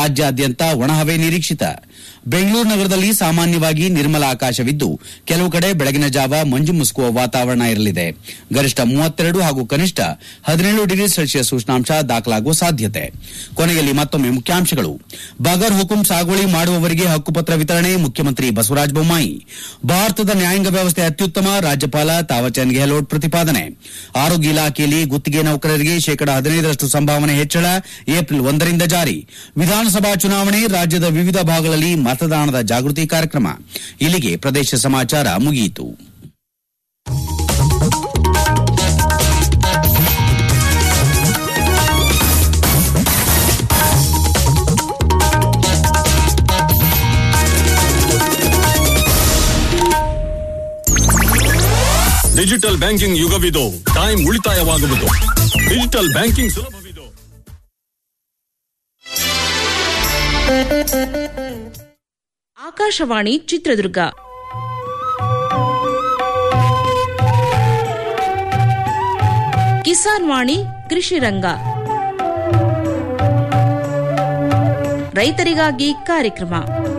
ರಾಜ್ಯಾದ್ಯಂತ ಒಣಹವೆ ನಿರೀಕ್ಷಿತ ಬೆಂಗಳೂರು ನಗರದಲ್ಲಿ ಸಾಮಾನ್ಯವಾಗಿ ನಿರ್ಮಲ ಆಕಾಶವಿದ್ದು ಕೆಲವು ಕಡೆ ಬೆಳಗಿನ ಜಾವ ಮಂಜು ಮುಸುಕುವ ವಾತಾವರಣ ಇರಲಿದೆ ಗರಿಷ್ಠ ಮೂವತ್ತೆರಡು ಹಾಗೂ ಕನಿಷ್ಠ ಹದಿನೇಳು ಡಿಗ್ರಿ ಸೆಲ್ಸಿಯಸ್ ಉಷ್ಣಾಂಶ ದಾಖಲಾಗುವ ಸಾಧ್ಯತೆ ಕೊನೆಯಲ್ಲಿ ಮತ್ತೊಮ್ಮೆ ಮುಖ್ಯಾಂಶಗಳು ಬಗರ್ ಹುಕುಂ ಸಾಗುವಳಿ ಮಾಡುವವರಿಗೆ ಹಕ್ಕುಪತ್ರ ವಿತರಣೆ ಮುಖ್ಯಮಂತ್ರಿ ಬಸವರಾಜ ಬೊಮ್ಮಾಯಿ ಭಾರತದ ನ್ಯಾಯಾಂಗ ವ್ಯವಸ್ಥೆ ಅತ್ಯುತ್ತಮ ರಾಜ್ಯಪಾಲ ತಾವರ್ಚಂದ್ ಗೆಹ್ಲೋಟ್ ಪ್ರತಿಪಾದನೆ ಆರೋಗ್ಯ ಇಲಾಖೆಯಲ್ಲಿ ಗುತ್ತಿಗೆ ನೌಕರರಿಗೆ ಶೇಕಡ ಹದಿನೈದರಷ್ಟು ಸಂಭಾವನೆ ಹೆಚ್ಚಳ ಏಪ್ರಿಲ್ ಒಂದರಿಂದ ಜಾರಿ ವಿಧಾನಸಭಾ ಚುನಾವಣೆ ರಾಜ್ಯದ ವಿವಿಧ ಭಾಗಗಳಲ್ಲಿ ಮತದಾನದ ಜಾಗೃತಿ ಕಾರ್ಯಕ್ರಮ ಇಲ್ಲಿಗೆ ಪ್ರದೇಶ ಸಮಾಚಾರ ಮುಗಿಯಿತು ಡಿಜಿಟಲ್ ಬ್ಯಾಂಕಿಂಗ್ ಯುಗವಿದು ಟೈಮ್ ಉಳಿತಾಯವಾಗುವುದು ಡಿಜಿಟಲ್ ಬ್ಯಾಂಕಿಂಗ್ ಸುಲಭವಿದು ಆಕಾಶವಾಣಿ ಚಿತ್ರದುರ್ಗ ಕಿಸಾನ್ ವಾಣಿ ಕೃಷಿ ರಂಗ ರೈತರಿಗಾಗಿ ಕಾರ್ಯಕ್ರಮ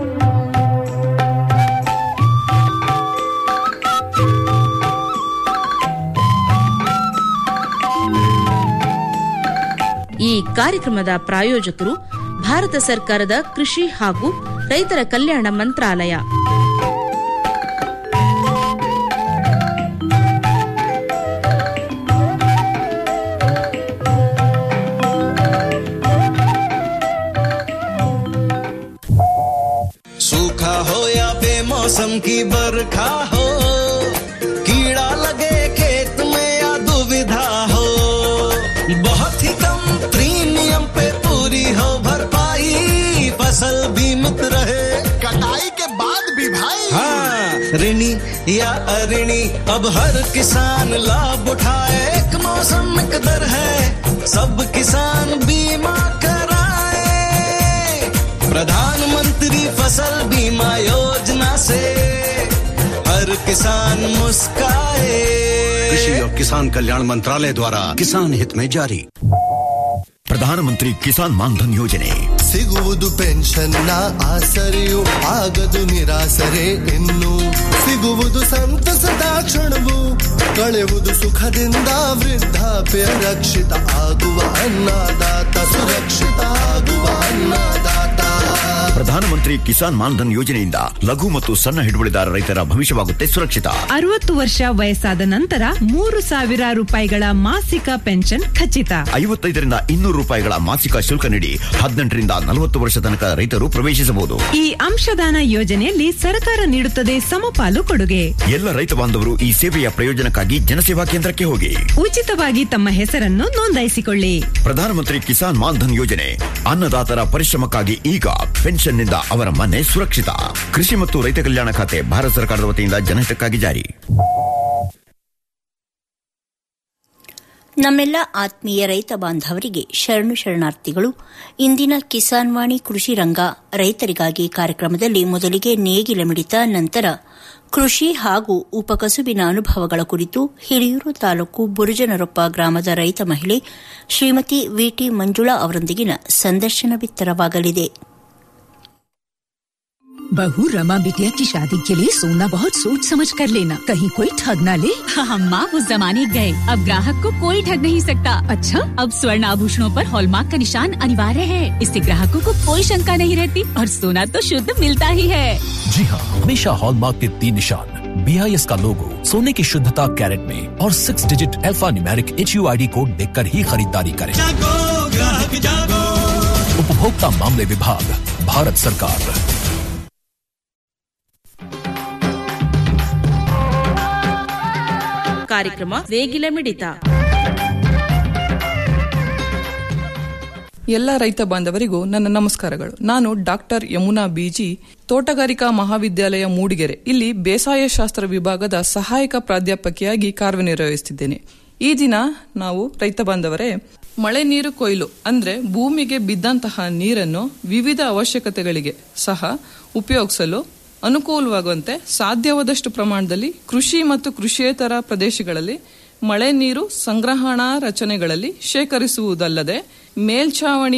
ಈ ಕಾರ್ಯಕ್ರಮದ ಪ್ರಾಯೋಜಕರು ಭಾರತ ಸರ್ಕಾರದ ಕೃಷಿ ಹಾಗೂ ರೈತರ ಕಲ್ಯಾಣ ಮಂತ್ರಾಲಯ सूखा हो या बेमौसम की बरखा हो कीड़ा लगे खेत में या दुविधा हो बहुत ही कम प्रीमियम पे पूरी हो भरपाई फसल बीमित रहे कटाई के बाद भी भाई हाँ ऋणी या अऋणी अब हर किसान लाभ उठाए एक मौसम एक दर है सब किसान बीमा कराए प्रधानमंत्री फसल बीमा योजना से हर किसान मुस्काए कृषि और किसान कल्याण मंत्रालय द्वारा किसान हित में जारी ಪ್ರಧಾನಮಂತ್ರಿ ಕಿಸಾನ್ ಮಾನ್ಧನ್ ಯೋಜನೆ ಸಿಗುವುದು ಪೆನ್ಷನ್ನ ಆಸರೆಯು ಆಗದು ನಿರಾಸರೆ ಇನ್ನು ಸಿಗುವುದು ಸಂತಸದ ಕ್ಷಣವು ಕಳೆಯುವುದು ಸುಖದಿಂದ ವೃದ್ಧಾಪ್ಯ ರಕ್ಷಿತ ಆಗುವ ಅನ್ನದಾತ ಸುರಕ್ಷಿತ ಆಗುವ ಅನ್ನದಾತ ಪ್ರಧಾನಮಂತ್ರಿ ಕಿಸಾನ್ ಮಾನ್ಧನ್ ಯೋಜನೆಯಿಂದ ಲಘು ಮತ್ತು ಸಣ್ಣ ಹಿಡುವಳಿದಾರ ರೈತರ ಭವಿಷ್ಯವಾಗುತ್ತೆ ಸುರಕ್ಷಿತ ಅರವತ್ತು ವರ್ಷ ವಯಸ್ಸಾದ ನಂತರ ಮೂರು ಸಾವಿರ ರೂಪಾಯಿಗಳ ಮಾಸಿಕ ಪೆನ್ಷನ್ ಖಚಿತ ಐವತ್ತೈದರಿಂದ ಇನ್ನೂರು ರೂಪಾಯಿಗಳ ಮಾಸಿಕ ಶುಲ್ಕ ನೀಡಿ ಹದಿನೆಂಟರಿಂದ ನಲವತ್ತು ವರ್ಷ ತನಕ ರೈತರು ಪ್ರವೇಶಿಸಬಹುದು ಈ ಅಂಶದಾನ ಯೋಜನೆಯಲ್ಲಿ ಸರ್ಕಾರ ನೀಡುತ್ತದೆ ಸಮಪಾಲು ಕೊಡುಗೆ ಎಲ್ಲ ರೈತ ಬಾಂಧವರು ಈ ಸೇವೆಯ ಪ್ರಯೋಜನಕ್ಕಾಗಿ ಜನಸೇವಾ ಕೇಂದ್ರಕ್ಕೆ ಹೋಗಿ ಉಚಿತವಾಗಿ ತಮ್ಮ ಹೆಸರನ್ನು ನೋಂದಾಯಿಸಿಕೊಳ್ಳಿ ಪ್ರಧಾನಮಂತ್ರಿ ಕಿಸಾನ್ ಮಾನ್ಧನ್ ಯೋಜನೆ ಅನ್ನದಾತರ ಪರಿಶ್ರಮಕ್ಕಾಗಿ ಈಗ ಪೆನ್ಷನ್ನಿಂದ ಅವರ ಮನೆ ಸುರಕ್ಷಿತ ಕೃಷಿ ಮತ್ತು ರೈತ ಕಲ್ಯಾಣ ಖಾತೆ ಭಾರತ ಸರ್ಕಾರದ ವತಿಯಿಂದ ಜನಹಿತಕ್ಕಾಗಿ ಜಾರಿ ನಮ್ಮೆಲ್ಲ ಆತ್ಮೀಯ ರೈತ ಬಾಂಧವರಿಗೆ ಶರಣು ಶರಣಾರ್ಥಿಗಳು ಇಂದಿನ ಕಿಸಾನ್ ವಾಣಿ ಕೃಷಿ ರಂಗ ರೈತರಿಗಾಗಿ ಕಾರ್ಯಕ್ರಮದಲ್ಲಿ ಮೊದಲಿಗೆ ನೇಗಿಲ ಮಿಡಿತ ನಂತರ ಕೃಷಿ ಹಾಗೂ ಉಪಕಸುಬಿನ ಅನುಭವಗಳ ಕುರಿತು ಹಿರಿಯೂರು ತಾಲೂಕು ಬುರುಜನರೊಪ್ಪ ಗ್ರಾಮದ ರೈತ ಮಹಿಳೆ ಶ್ರೀಮತಿ ವಿಟಿ ಮಂಜುಳಾ ಅವರೊಂದಿಗಿನ ಸಂದರ್ಶನ ಬಿತ್ತರವಾಗಲಿದೆ बहू रमा बिटिया की शादी के लिए सोना बहुत सोच समझ कर लेना कहीं कोई ठग ना ले हम माँ उस जमाने गए अब ग्राहक को कोई ठग नहीं सकता अच्छा अब स्वर्ण आभूषणों पर हॉलमार्क का निशान अनिवार्य है इससे ग्राहकों को कोई शंका नहीं रहती और सोना तो शुद्ध मिलता ही है जी हाँ हमेशा हॉलमार्क के तीन निशान बी आई एस का लोगो सोने की शुद्धता कैरेट में और six digit alphanumeric H U I D code देख कर ही खरीदारी करें उपभोक्ता मामले विभाग भारत सरकार ಕಾರ್ಯಕ್ರಮ ನೇಗಿಲ ಮಿಡಿತ ಎಲ್ಲ ರೈತ ಬಾಂಧವರಿಗೂ ನನ್ನ ನಮಸ್ಕಾರಗಳು ನಾನು ಡಾಕ್ಟರ್ ಯಮುನಾ ಬಿಜಿ ತೋಟಗಾರಿಕಾ ಮಹಾವಿದ್ಯಾಲಯ ಮೂಡಿಗೆರೆ ಇಲ್ಲಿ ಬೇಸಾಯ ಶಾಸ್ತ್ರ ವಿಭಾಗದ ಸಹಾಯಕ ಪ್ರಾಧ್ಯಾಪಕಿಯಾಗಿ ಕಾರ್ಯನಿರ್ವಹಿಸುತ್ತಿದ್ದೇನೆ ಈ ದಿನ ನಾವು ರೈತ ಬಾಂಧವರೇ ಮಳೆ ನೀರು ಕೊಯ್ಲು ಅಂದ್ರೆ ಭೂಮಿಗೆ ಬಿದ್ದಂತಹ ನೀರನ್ನು ವಿವಿಧ ಅವಶ್ಯಕತೆಗಳಿಗೆ ಸಹ ಉಪಯೋಗಿಸಲು ಅನುಕೂಲವಾಗುವಂತೆ ಸಾಧ್ಯವಾದಷ್ಟು ಪ್ರಮಾಣದಲ್ಲಿ ಕೃಷಿ ಮತ್ತು ಕೃಷಿಯೇತರ ಪ್ರದೇಶಗಳಲ್ಲಿ ಮಳೆ ನೀರು ಸಂಗ್ರಹಣಾ ರಚನೆಗಳಲ್ಲಿ ಶೇಖರಿಸುವುದಲ್ಲದೆ ಮೇಲ್ಛಾವಣಿಯ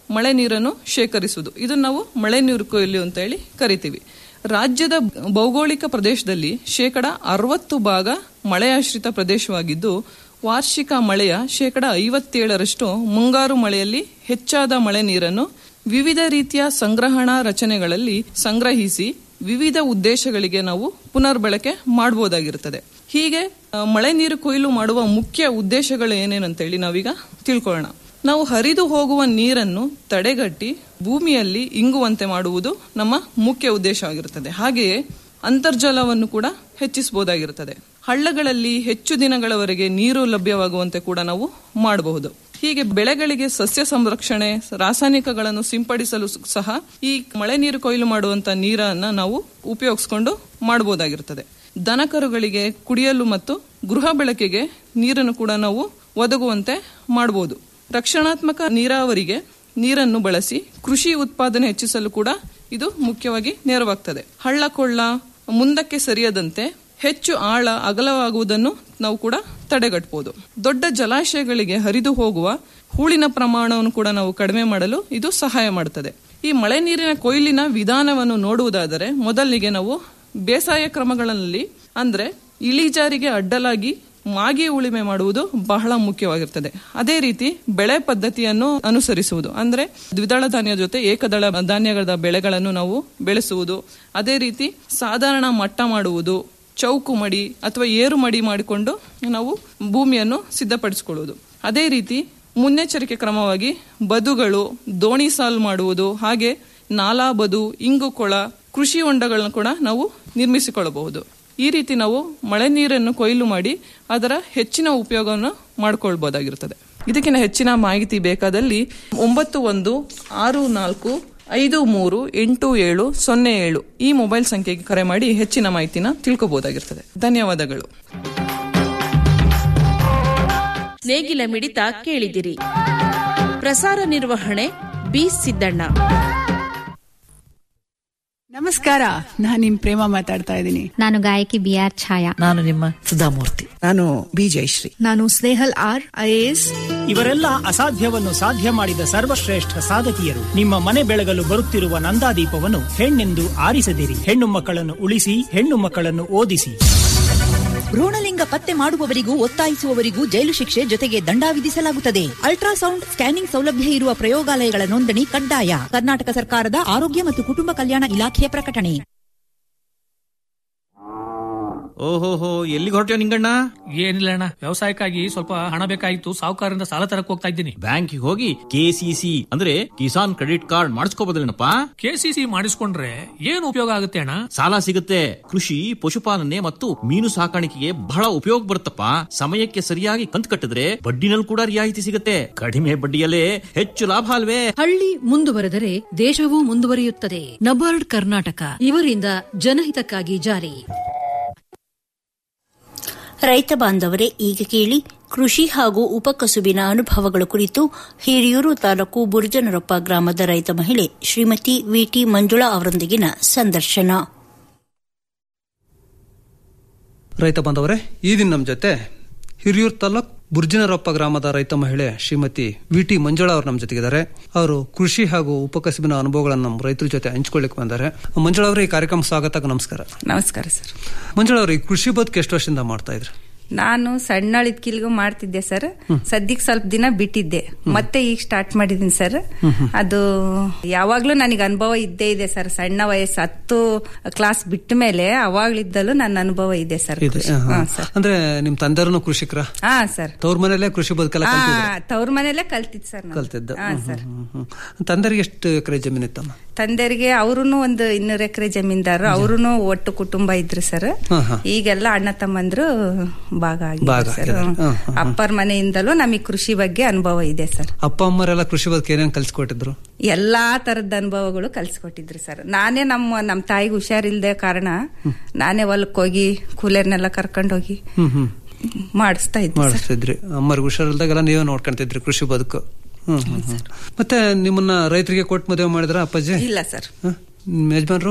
ಮಳೆ ನೀರನ್ನು ಶೇಖರಿಸುವುದು ಇದನ್ನು ನಾವು ಮಳೆ ನೀರು ಕೊಯ್ಲು ಅಂತ ಹೇಳಿ ಕರಿತೀವಿ ರಾಜ್ಯದ ಭೌಗೋಳಿಕ ಪ್ರದೇಶದಲ್ಲಿ ಶೇಕಡ ಅರವತ್ತು ಭಾಗ ಮಳೆಯಾಶ್ರಿತ ಪ್ರದೇಶವಾಗಿದ್ದು ವಾರ್ಷಿಕ ಮಳೆಯ ಶೇಕಡ ಐವತ್ತೇಳರಷ್ಟು ಮುಂಗಾರು ಮಳೆಯಲ್ಲಿ ಹೆಚ್ಚಾದ ಮಳೆ ನೀರನ್ನು ವಿವಿಧ ರೀತಿಯ ಸಂಗ್ರಹಣಾ ರಚನೆಗಳಲ್ಲಿ ಸಂಗ್ರಹಿಸಿ ವಿವಿಧ ಉದ್ದೇಶಗಳಿಗೆ ನಾವು ಪುನರ್ಬಳಕೆ ಮಾಡಬಹುದಾಗಿರುತ್ತದೆ ಹೀಗೆ ಆ, ಮಳೆ ನೀರು ಕೊಯ್ಲು ಮಾಡುವ ಮುಖ್ಯ ಉದ್ದೇಶಗಳು ಏನೇನಂತೇಳಿ ನಾವೀಗ ತಿಳ್ಕೊಳ್ಳೋಣ ನಾವು ಹರಿದು ಹೋಗುವ ನೀರನ್ನು ತಡೆಗಟ್ಟಿ ಭೂಮಿಯಲ್ಲಿ ಇಂಗುವಂತೆ ಮಾಡುವುದು ನಮ್ಮ ಮುಖ್ಯ ಉದ್ದೇಶ ಆಗಿರುತ್ತದೆ ಹಾಗೆಯೇ ಅಂತರ್ಜಲವನ್ನು ಕೂಡ ಹೆಚ್ಚಿಸಬಹುದಾಗಿರುತ್ತದೆ ಹಳ್ಳಗಳಲ್ಲಿ ಹೆಚ್ಚು ದಿನಗಳವರೆಗೆ ನೀರು ಲಭ್ಯವಾಗುವಂತೆ ಕೂಡ ನಾವು ಮಾಡಬಹುದು ಹೀಗೆ ಬೆಳೆಗಳಿಗೆ ಸಸ್ಯ ಸಂರಕ್ಷಣೆ ರಾಸಾಯನಿಕಗಳನ್ನು ಸಿಂಪಡಿಸಲು ಸಹ ಈ ಮಳೆ ನೀರು ಕೊಯ್ಲು ಮಾಡುವಂತ ನೀರನ್ನ ನಾವು ಉಪಯೋಗಿಸಿಕೊಂಡು ಮಾಡಬಹುದಾಗಿರುತ್ತದೆ ದನಕರುಗಳಿಗೆ ಕುಡಿಯಲು ಮತ್ತು ಗೃಹ ಬಳಕೆಗೆ ನೀರನ್ನು ಕೂಡ ನಾವು ಒದಗುವಂತೆ ಮಾಡಬಹುದು ರಕ್ಷಣಾತ್ಮಕ ನೀರಾವರಿಗೆ ನೀರನ್ನು ಬಳಸಿ ಕೃಷಿ ಉತ್ಪಾದನೆ ಹೆಚ್ಚಿಸಲು ಕೂಡ ಇದು ಮುಖ್ಯವಾಗಿ ನೆರವಾಗ್ತದೆ ಹಳ್ಳ ಕೊಳ್ಳ ಮುಂದಕ್ಕೆ ಸರಿಯದಂತೆ ಹೆಚ್ಚು ಆಳ ಅಗಲವಾಗುವುದನ್ನು ನಾವು ಕೂಡ ತಡೆಗಟ್ಟಬಹುದು ದೊಡ್ಡ ಜಲಾಶಯಗಳಿಗೆ ಹರಿದು ಹೋಗುವ ಹೂಳಿನ ಪ್ರಮಾಣವನ್ನು ಕೂಡ ನಾವು ಕಡಿಮೆ ಮಾಡಲು ಇದು ಸಹಾಯ ಮಾಡುತ್ತದೆ ಈ ಮಳೆ ನೀರಿನ ಕೊಯ್ಲಿನ ವಿಧಾನವನ್ನು ನೋಡುವುದಾದರೆ ಮೊದಲಿಗೆ ನಾವು ಬೇಸಾಯ ಕ್ರಮಗಳಲ್ಲಿ ಅಂದ್ರೆ ಇಳಿಜಾರಿಗೆ ಅಡ್ಡಲಾಗಿ ಮಾಗಿ ಉಳಿಮೆ ಮಾಡುವುದು ಬಹಳ ಮುಖ್ಯವಾಗಿರ್ತದೆ ಅದೇ ರೀತಿ ಬೆಳೆ ಪದ್ಧತಿಯನ್ನು ಅನುಸರಿಸುವುದು ಅಂದ್ರೆ ದ್ವಿದಳ ಧಾನ್ಯ ಜೊತೆ ಏಕದಳ ಧಾನ್ಯಗಳ ಬೆಳೆಗಳನ್ನು ನಾವು ಬೆಳೆಸುವುದು ಅದೇ ರೀತಿ ಸಾಧಾರಣ ಮಟ್ಟ ಮಾಡುವುದು ಚೌಕು ಮಡಿ ಅಥವಾ ಏರು ಮಡಿ ಮಾಡಿಕೊಂಡು ನಾವು ಭೂಮಿಯನ್ನು ಸಿದ್ಧಪಡಿಸಿಕೊಳ್ಳುವುದು ಅದೇ ರೀತಿ ಮುನ್ನೆಚ್ಚರಿಕೆ ಕ್ರಮವಾಗಿ ಬದುಗಳು ದೋಣಿ ಸಾಲು ಮಾಡುವುದು ಹಾಗೆ ನಾಲಾ ಬದು ಇಂಗು ಕೊಳ ಕೃಷಿ ಹೊಂಡಗಳನ್ನು ಕೂಡ ನಾವು ನಿರ್ಮಿಸಿಕೊಳ್ಳಬಹುದು ಈ ರೀತಿ ನಾವು ಮಳೆ ನೀರನ್ನು ಕೊಯ್ಲು ಮಾಡಿ ಅದರ ಹೆಚ್ಚಿನ ಉಪಯೋಗವನ್ನು ಮಾಡಿಕೊಳ್ಬಹುದಾಗಿರುತ್ತದೆ ಇದಕ್ಕಿಂತ ಹೆಚ್ಚಿನ ಮಾಹಿತಿ ಬೇಕಾದಲ್ಲಿ ಒಂಬತ್ತು ಒಂದು ಆರು ನಾಲ್ಕು ಐದು ಮೂರು ಎಂಟು ಏಳು ಸೊನ್ನೆ ಏಳು ಈ ಮೊಬೈಲ್ ಸಂಖ್ಯೆಗೆ ಕರೆ ಮಾಡಿ ಹೆಚ್ಚಿನ ಮಾಹಿತಿನ ತಿಳ್ಕೋಬಹುದಾಗಿರ್ತದೆ ಧನ್ಯವಾದಗಳು ನೇಗಿಲ ಮಿಡಿತ ಕೇಳಿದಿರಿ ಪ್ರಸಾರ ನಿರ್ವಹಣೆ ಬಿ ಸಿದ್ದಣ್ಣ ನಮಸ್ಕಾರ ನಾನ್ ನಿಮ್ ಪ್ರೇಮ ಮಾತಾಡ್ತಾ ಇದ್ದೀನಿ ನಾನು ಗಾಯಕಿ ಬಿ ಆರ್ ಛಾಯಾ ನಾನು ನಿಮ್ಮ ಸುಧಾಮೂರ್ತಿ ನಾನು ಬಿ ಜಯಶ್ರೀ ನಾನು ಸ್ನೇಹಲ್ ಆರ್ ಐಎಎಸ್ ಇವರೆಲ್ಲ ಅಸಾಧ್ಯವನ್ನು ಸಾಧ್ಯ ಮಾಡಿದ ಸರ್ವಶ್ರೇಷ್ಠ ಸಾಧಕಿಯರು ನಿಮ್ಮ ಮನೆ ಬೆಳಗಲು ಬರುತ್ತಿರುವ ನಂದಾದೀಪವನ್ನು ಹೆಣ್ಣೆಂದು ಆರಿಸದಿರಿ ಹೆಣ್ಣು ಮಕ್ಕಳನ್ನು ಉಳಿಸಿ ಹೆಣ್ಣು ಮಕ್ಕಳನ್ನು ಓದಿಸಿ ಭ್ರೂಣಲಿಂಗ ಪತ್ತೆ ಮಾಡುವವರಿಗೂ ಒತ್ತಾಯಿಸುವವರಿಗೂ ಜೈಲು ಶಿಕ್ಷೆ ಜೊತೆಗೆ ದಂಡ ವಿಧಿಸಲಾಗುತ್ತದೆ ಅಲ್ಟ್ರಾಸೌಂಡ್ ಸ್ಕ್ಯಾನಿಂಗ್ ಸೌಲಭ್ಯ ಇರುವ ಪ್ರಯೋಗಾಲಯಗಳ ನೋಂದಣಿ ಕಡ್ಡಾಯ ಕರ್ನಾಟಕ ಸರ್ಕಾರದ ಆರೋಗ್ಯ ಮತ್ತು ಕುಟುಂಬ ಕಲ್ಯಾಣ ಇಲಾಖೆಯ ಪ್ರಕಟಣೆ ಓಹೋಹೋ ಎಲ್ಲಿಗೆ ಹೊರಟ್ಯೋ ನಿಂಗಣ್ಣ ಏನಿಲ್ಲ ಅಣ್ಣ ವ್ಯವಸಾಯಕ್ಕಾಗಿ ಸ್ವಲ್ಪ ಹಣ ಬೇಕಾಗಿತ್ತು ಸಾಹುಕಾರರಿಂದ ಸಾಲ ತರಕ್ ಹೋಗ್ತಾ ಇದ್ದೀನಿ ಬ್ಯಾಂಕಿಗೆ ಹೋಗಿ ಕೆಸಿಸಿ ಅಂದ್ರೆ ಕಿಸಾನ್ ಕ್ರೆಡಿಟ್ ಕಾರ್ಡ್ ಮಾಡಿಸ್ಕೋಬೋದಲ್ಲೇನಪ್ಪ ಕೆಸಿಸಿ ಮಾಡಿಸ್ಕೊಂಡ್ರೆ ಏನು ಉಪಯೋಗ ಆಗುತ್ತೆ ಅಣ್ಣ ಸಾಲ ಸಿಗುತ್ತೆ ಕೃಷಿ ಪಶುಪಾಲನೆ ಮತ್ತು ಮೀನು ಸಾಕಾಣಿಕೆಗೆ ಬಹಳ ಉಪಯೋಗ ಬರುತ್ತಪ್ಪ ಸಮಯಕ್ಕೆ ಸರಿಯಾಗಿ ಕಂತು ಕಟ್ಟಿದ್ರೆ ಬಡ್ಡಿನಲ್ಲಿ ಕೂಡ ರಿಯಾಯಿತಿ ಸಿಗುತ್ತೆ ಕಡಿಮೆ ಬಡ್ಡಿಯಲ್ಲೇ ಹೆಚ್ಚು ಲಾಭ ಅಲ್ವೇ ಹಳ್ಳಿ ಮುಂದುವರೆದರೆ ದೇಶವೂ ಮುಂದುವರಿಯುತ್ತದೆ ನಬಾರ್ಡ್ ಕರ್ನಾಟಕ ಇವರಿಂದ ಜನಹಿತಕ್ಕಾಗಿ ಜಾರಿ ರೈತ ಬಾಂಧವರೇ ಈಗ ಕೇಳಿ ಕೃಷಿ ಹಾಗೂ ಉಪಕಸುಬಿನ ಅನುಭವಗಳ ಕುರಿತು ಹಿರಿಯೂರು ತಾಲೂಕು ಬುರ್ಜನರೊಪ್ಪ ಗ್ರಾಮದ ರೈತ ಮಹಿಳೆ ಶ್ರೀಮತಿ ವಿಟಿ ಮಂಜುಳಾ ಅವರೊಂದಿಗಿನ ಸಂದರ್ಶನ ರೈತ ಬಾಂಧವರೇ ಈ ದಿನ ನಮ್ಮ ಜೊತೆ ಹಿರಿಯೂರು ತಾಲೂಕ್ ಬುರ್ಜಿನರಪ್ಪ ಗ್ರಾಮದ ರೈತ ಮಹಿಳೆ ಶ್ರೀಮತಿ ವಿ ಟಿ ಮಂಜುಳಾ ಅವರು ನಮ್ಮ ಜೊತೆಗಿದ್ದಾರೆ ಅವರು ಕೃಷಿ ಹಾಗೂ ಉಪಕಸಬಿನ ಅನುಭವಗಳನ್ನು ನಮ್ಮ ರೈತರ ಜೊತೆ ಹಂಚ್ಕೊಳ್ಳಿಕ್ಕೆ ಬಂದ್ದಾರೆ ಮಂಜುಳಾ ಅವರೇ ಈ ಕಾರ್ಯಕ್ರಮ ಸ್ವಾಗತ ನಮಸ್ಕಾರ ನಮಸ್ಕಾರ ಸರ್ ಮಂಜುಳಾ ಅವರು ಈ ಕೃಷಿ ಬದುಕು ಎಷ್ಟು ವರ್ಷದಿಂದ ಮಾಡ್ತಾ ಇದ್ರು ನಾನು ಸಣ್ಣಳಿದ್ಕಿಲ್ಗೂ ಮಾಡ್ತಿದ್ದೆ ಸರ್ ಸದ್ಯಕ್ಕೆ ಸ್ವಲ್ಪ ದಿನ ಬಿಟ್ಟಿದ್ದೆ ಮತ್ತೆ ಈಗ ಸ್ಟಾರ್ಟ್ ಮಾಡಿದೀನಿ ಸರ್ ಅದು ಯಾವಾಗ್ಲೂ ನನಗೆ ಅನುಭವ ಇದ್ದೇ ಇದೆ ಸರ್ ಸಣ್ಣ ವಯಸ್ಸು ಹತ್ತು ಕ್ಲಾಸ್ ಬಿಟ್ಟ ಮೇಲೆ ಅವಾಗ್ಲಿದ್ದಲೂ ನನ್ನ ಅನುಭವ ಇದೆ ಸರ್ ಇದೆ ಕೃಷಿ. ಹಾ. ಹಾ, ಸರ್ ಅಂದ್ರೆ ನಿಮ್ ತಂದೆಯವ್ರನು ಕೃಷಿಕರ ಹಾ ಸರ್ ತವ್ರ ಮನೆಯಲ್ಲೇ ಕೃಷಿ ಬದುಕೆಲ್ಲ ಹಾ ಕಲ್ತಿದ್ರು ತವ್ರ ಮನೆಯಲ್ಲೇ ಕಲ್ತಿದ್ ಸರ್ ನಾನು. ಕಲ್ತಿದ್ದು ಹಾ ಹ್ಮ್, ಸರ್ ಹ್ಮ್, ಹ್ಮ್, ಹ್ಮ್. ತಂದೆಯವ್ರಿಗೆ ಎಷ್ಟು ಎಕರೆ ಜಮೀನಿತ್ತಮ್ಮ ತಂದೆಯರಿಗೆ ಅವ್ರುನು ಒಂದು ಇನ್ನೂರು ಎಕರೆ ಜಮೀನ್ದಾರು ಅವ್ರುನು ಒಟ್ಟು ಕುಟುಂಬ ಇದ್ರು ಸರ್ ಹಾ, ಹಾ. ಈಗೆಲ್ಲ ಅಣ್ಣ ತಮ್ಮಂದ್ರು ಭಾಗ ಭಾಗ ಆಗಿದ್ರು ಸರ್ ಆಗಿದ್ದಾರೆ. ಹಾ, ಹಾ, ಹಾ. ಅಪ್ಪರ ಮನೆಯಿಂದಲೂ ನಮಗೆ ಕೃಷಿ ಬಗ್ಗೆ ಅನುಭವ ಇದೆ ಸರ್ ಅಪ್ಪ ಅಮ್ಮರೆಲ್ಲ ಕೃಷಿ ಬದುಕು ಏನೇನು ಕಲ್ಸ್ಕೊಟ್ಟಿದ್ರು ಎಲ್ಲಾ ತರದ ಅನುಭವಗಳು ಕಲ್ಸ್ಕೊಟ್ಟಿದ್ರು ಸರ್ ನಾನೇ ನಮ್ಮ ನಮ್ಮ ತಾಯಿಗೆ ಹುಷಾರಿಲ್ದೆ ಕಾರಣ ನಾನೇ ಹೊಲಕ್ಕೆ ಹೋಗಿ ಕೂಲರ್ನೆಲ್ಲ ಕರ್ಕೊಂಡೋಗಿ ಹ್ಮ್ ಹ್ಮ್ ಮಾಡಿಸ್ತಾ ಇದ್ದೆ ಸರ್ ಮಾಡಿಸ್ತಿದ್ರಿ ಅಮ್ಮರಿಗೆ ಹುಷಾರಿಲ್ದಾಗೆಲ್ಲ ನೀವೇ ನೋಡ್ಕೊಂತಿದ್ರಿ ಕೃಷಿ ಬದುಕು ಹ್ಮ್ ಹ್ಮ್ ಹ್ಮ್. ಮತ್ತೆ ನಿಮ್ಮನ್ನ ರೈತರಿಗೆ ಕೊಟ್ಟು ಮದುವೆ ಮಾಡಿದ್ರ ಅಪ್ಪಾಜಿ ಇಲ್ಲ ಸರ್ ಹ? ನಿಮ್ ಯಜಮಾನ್ರು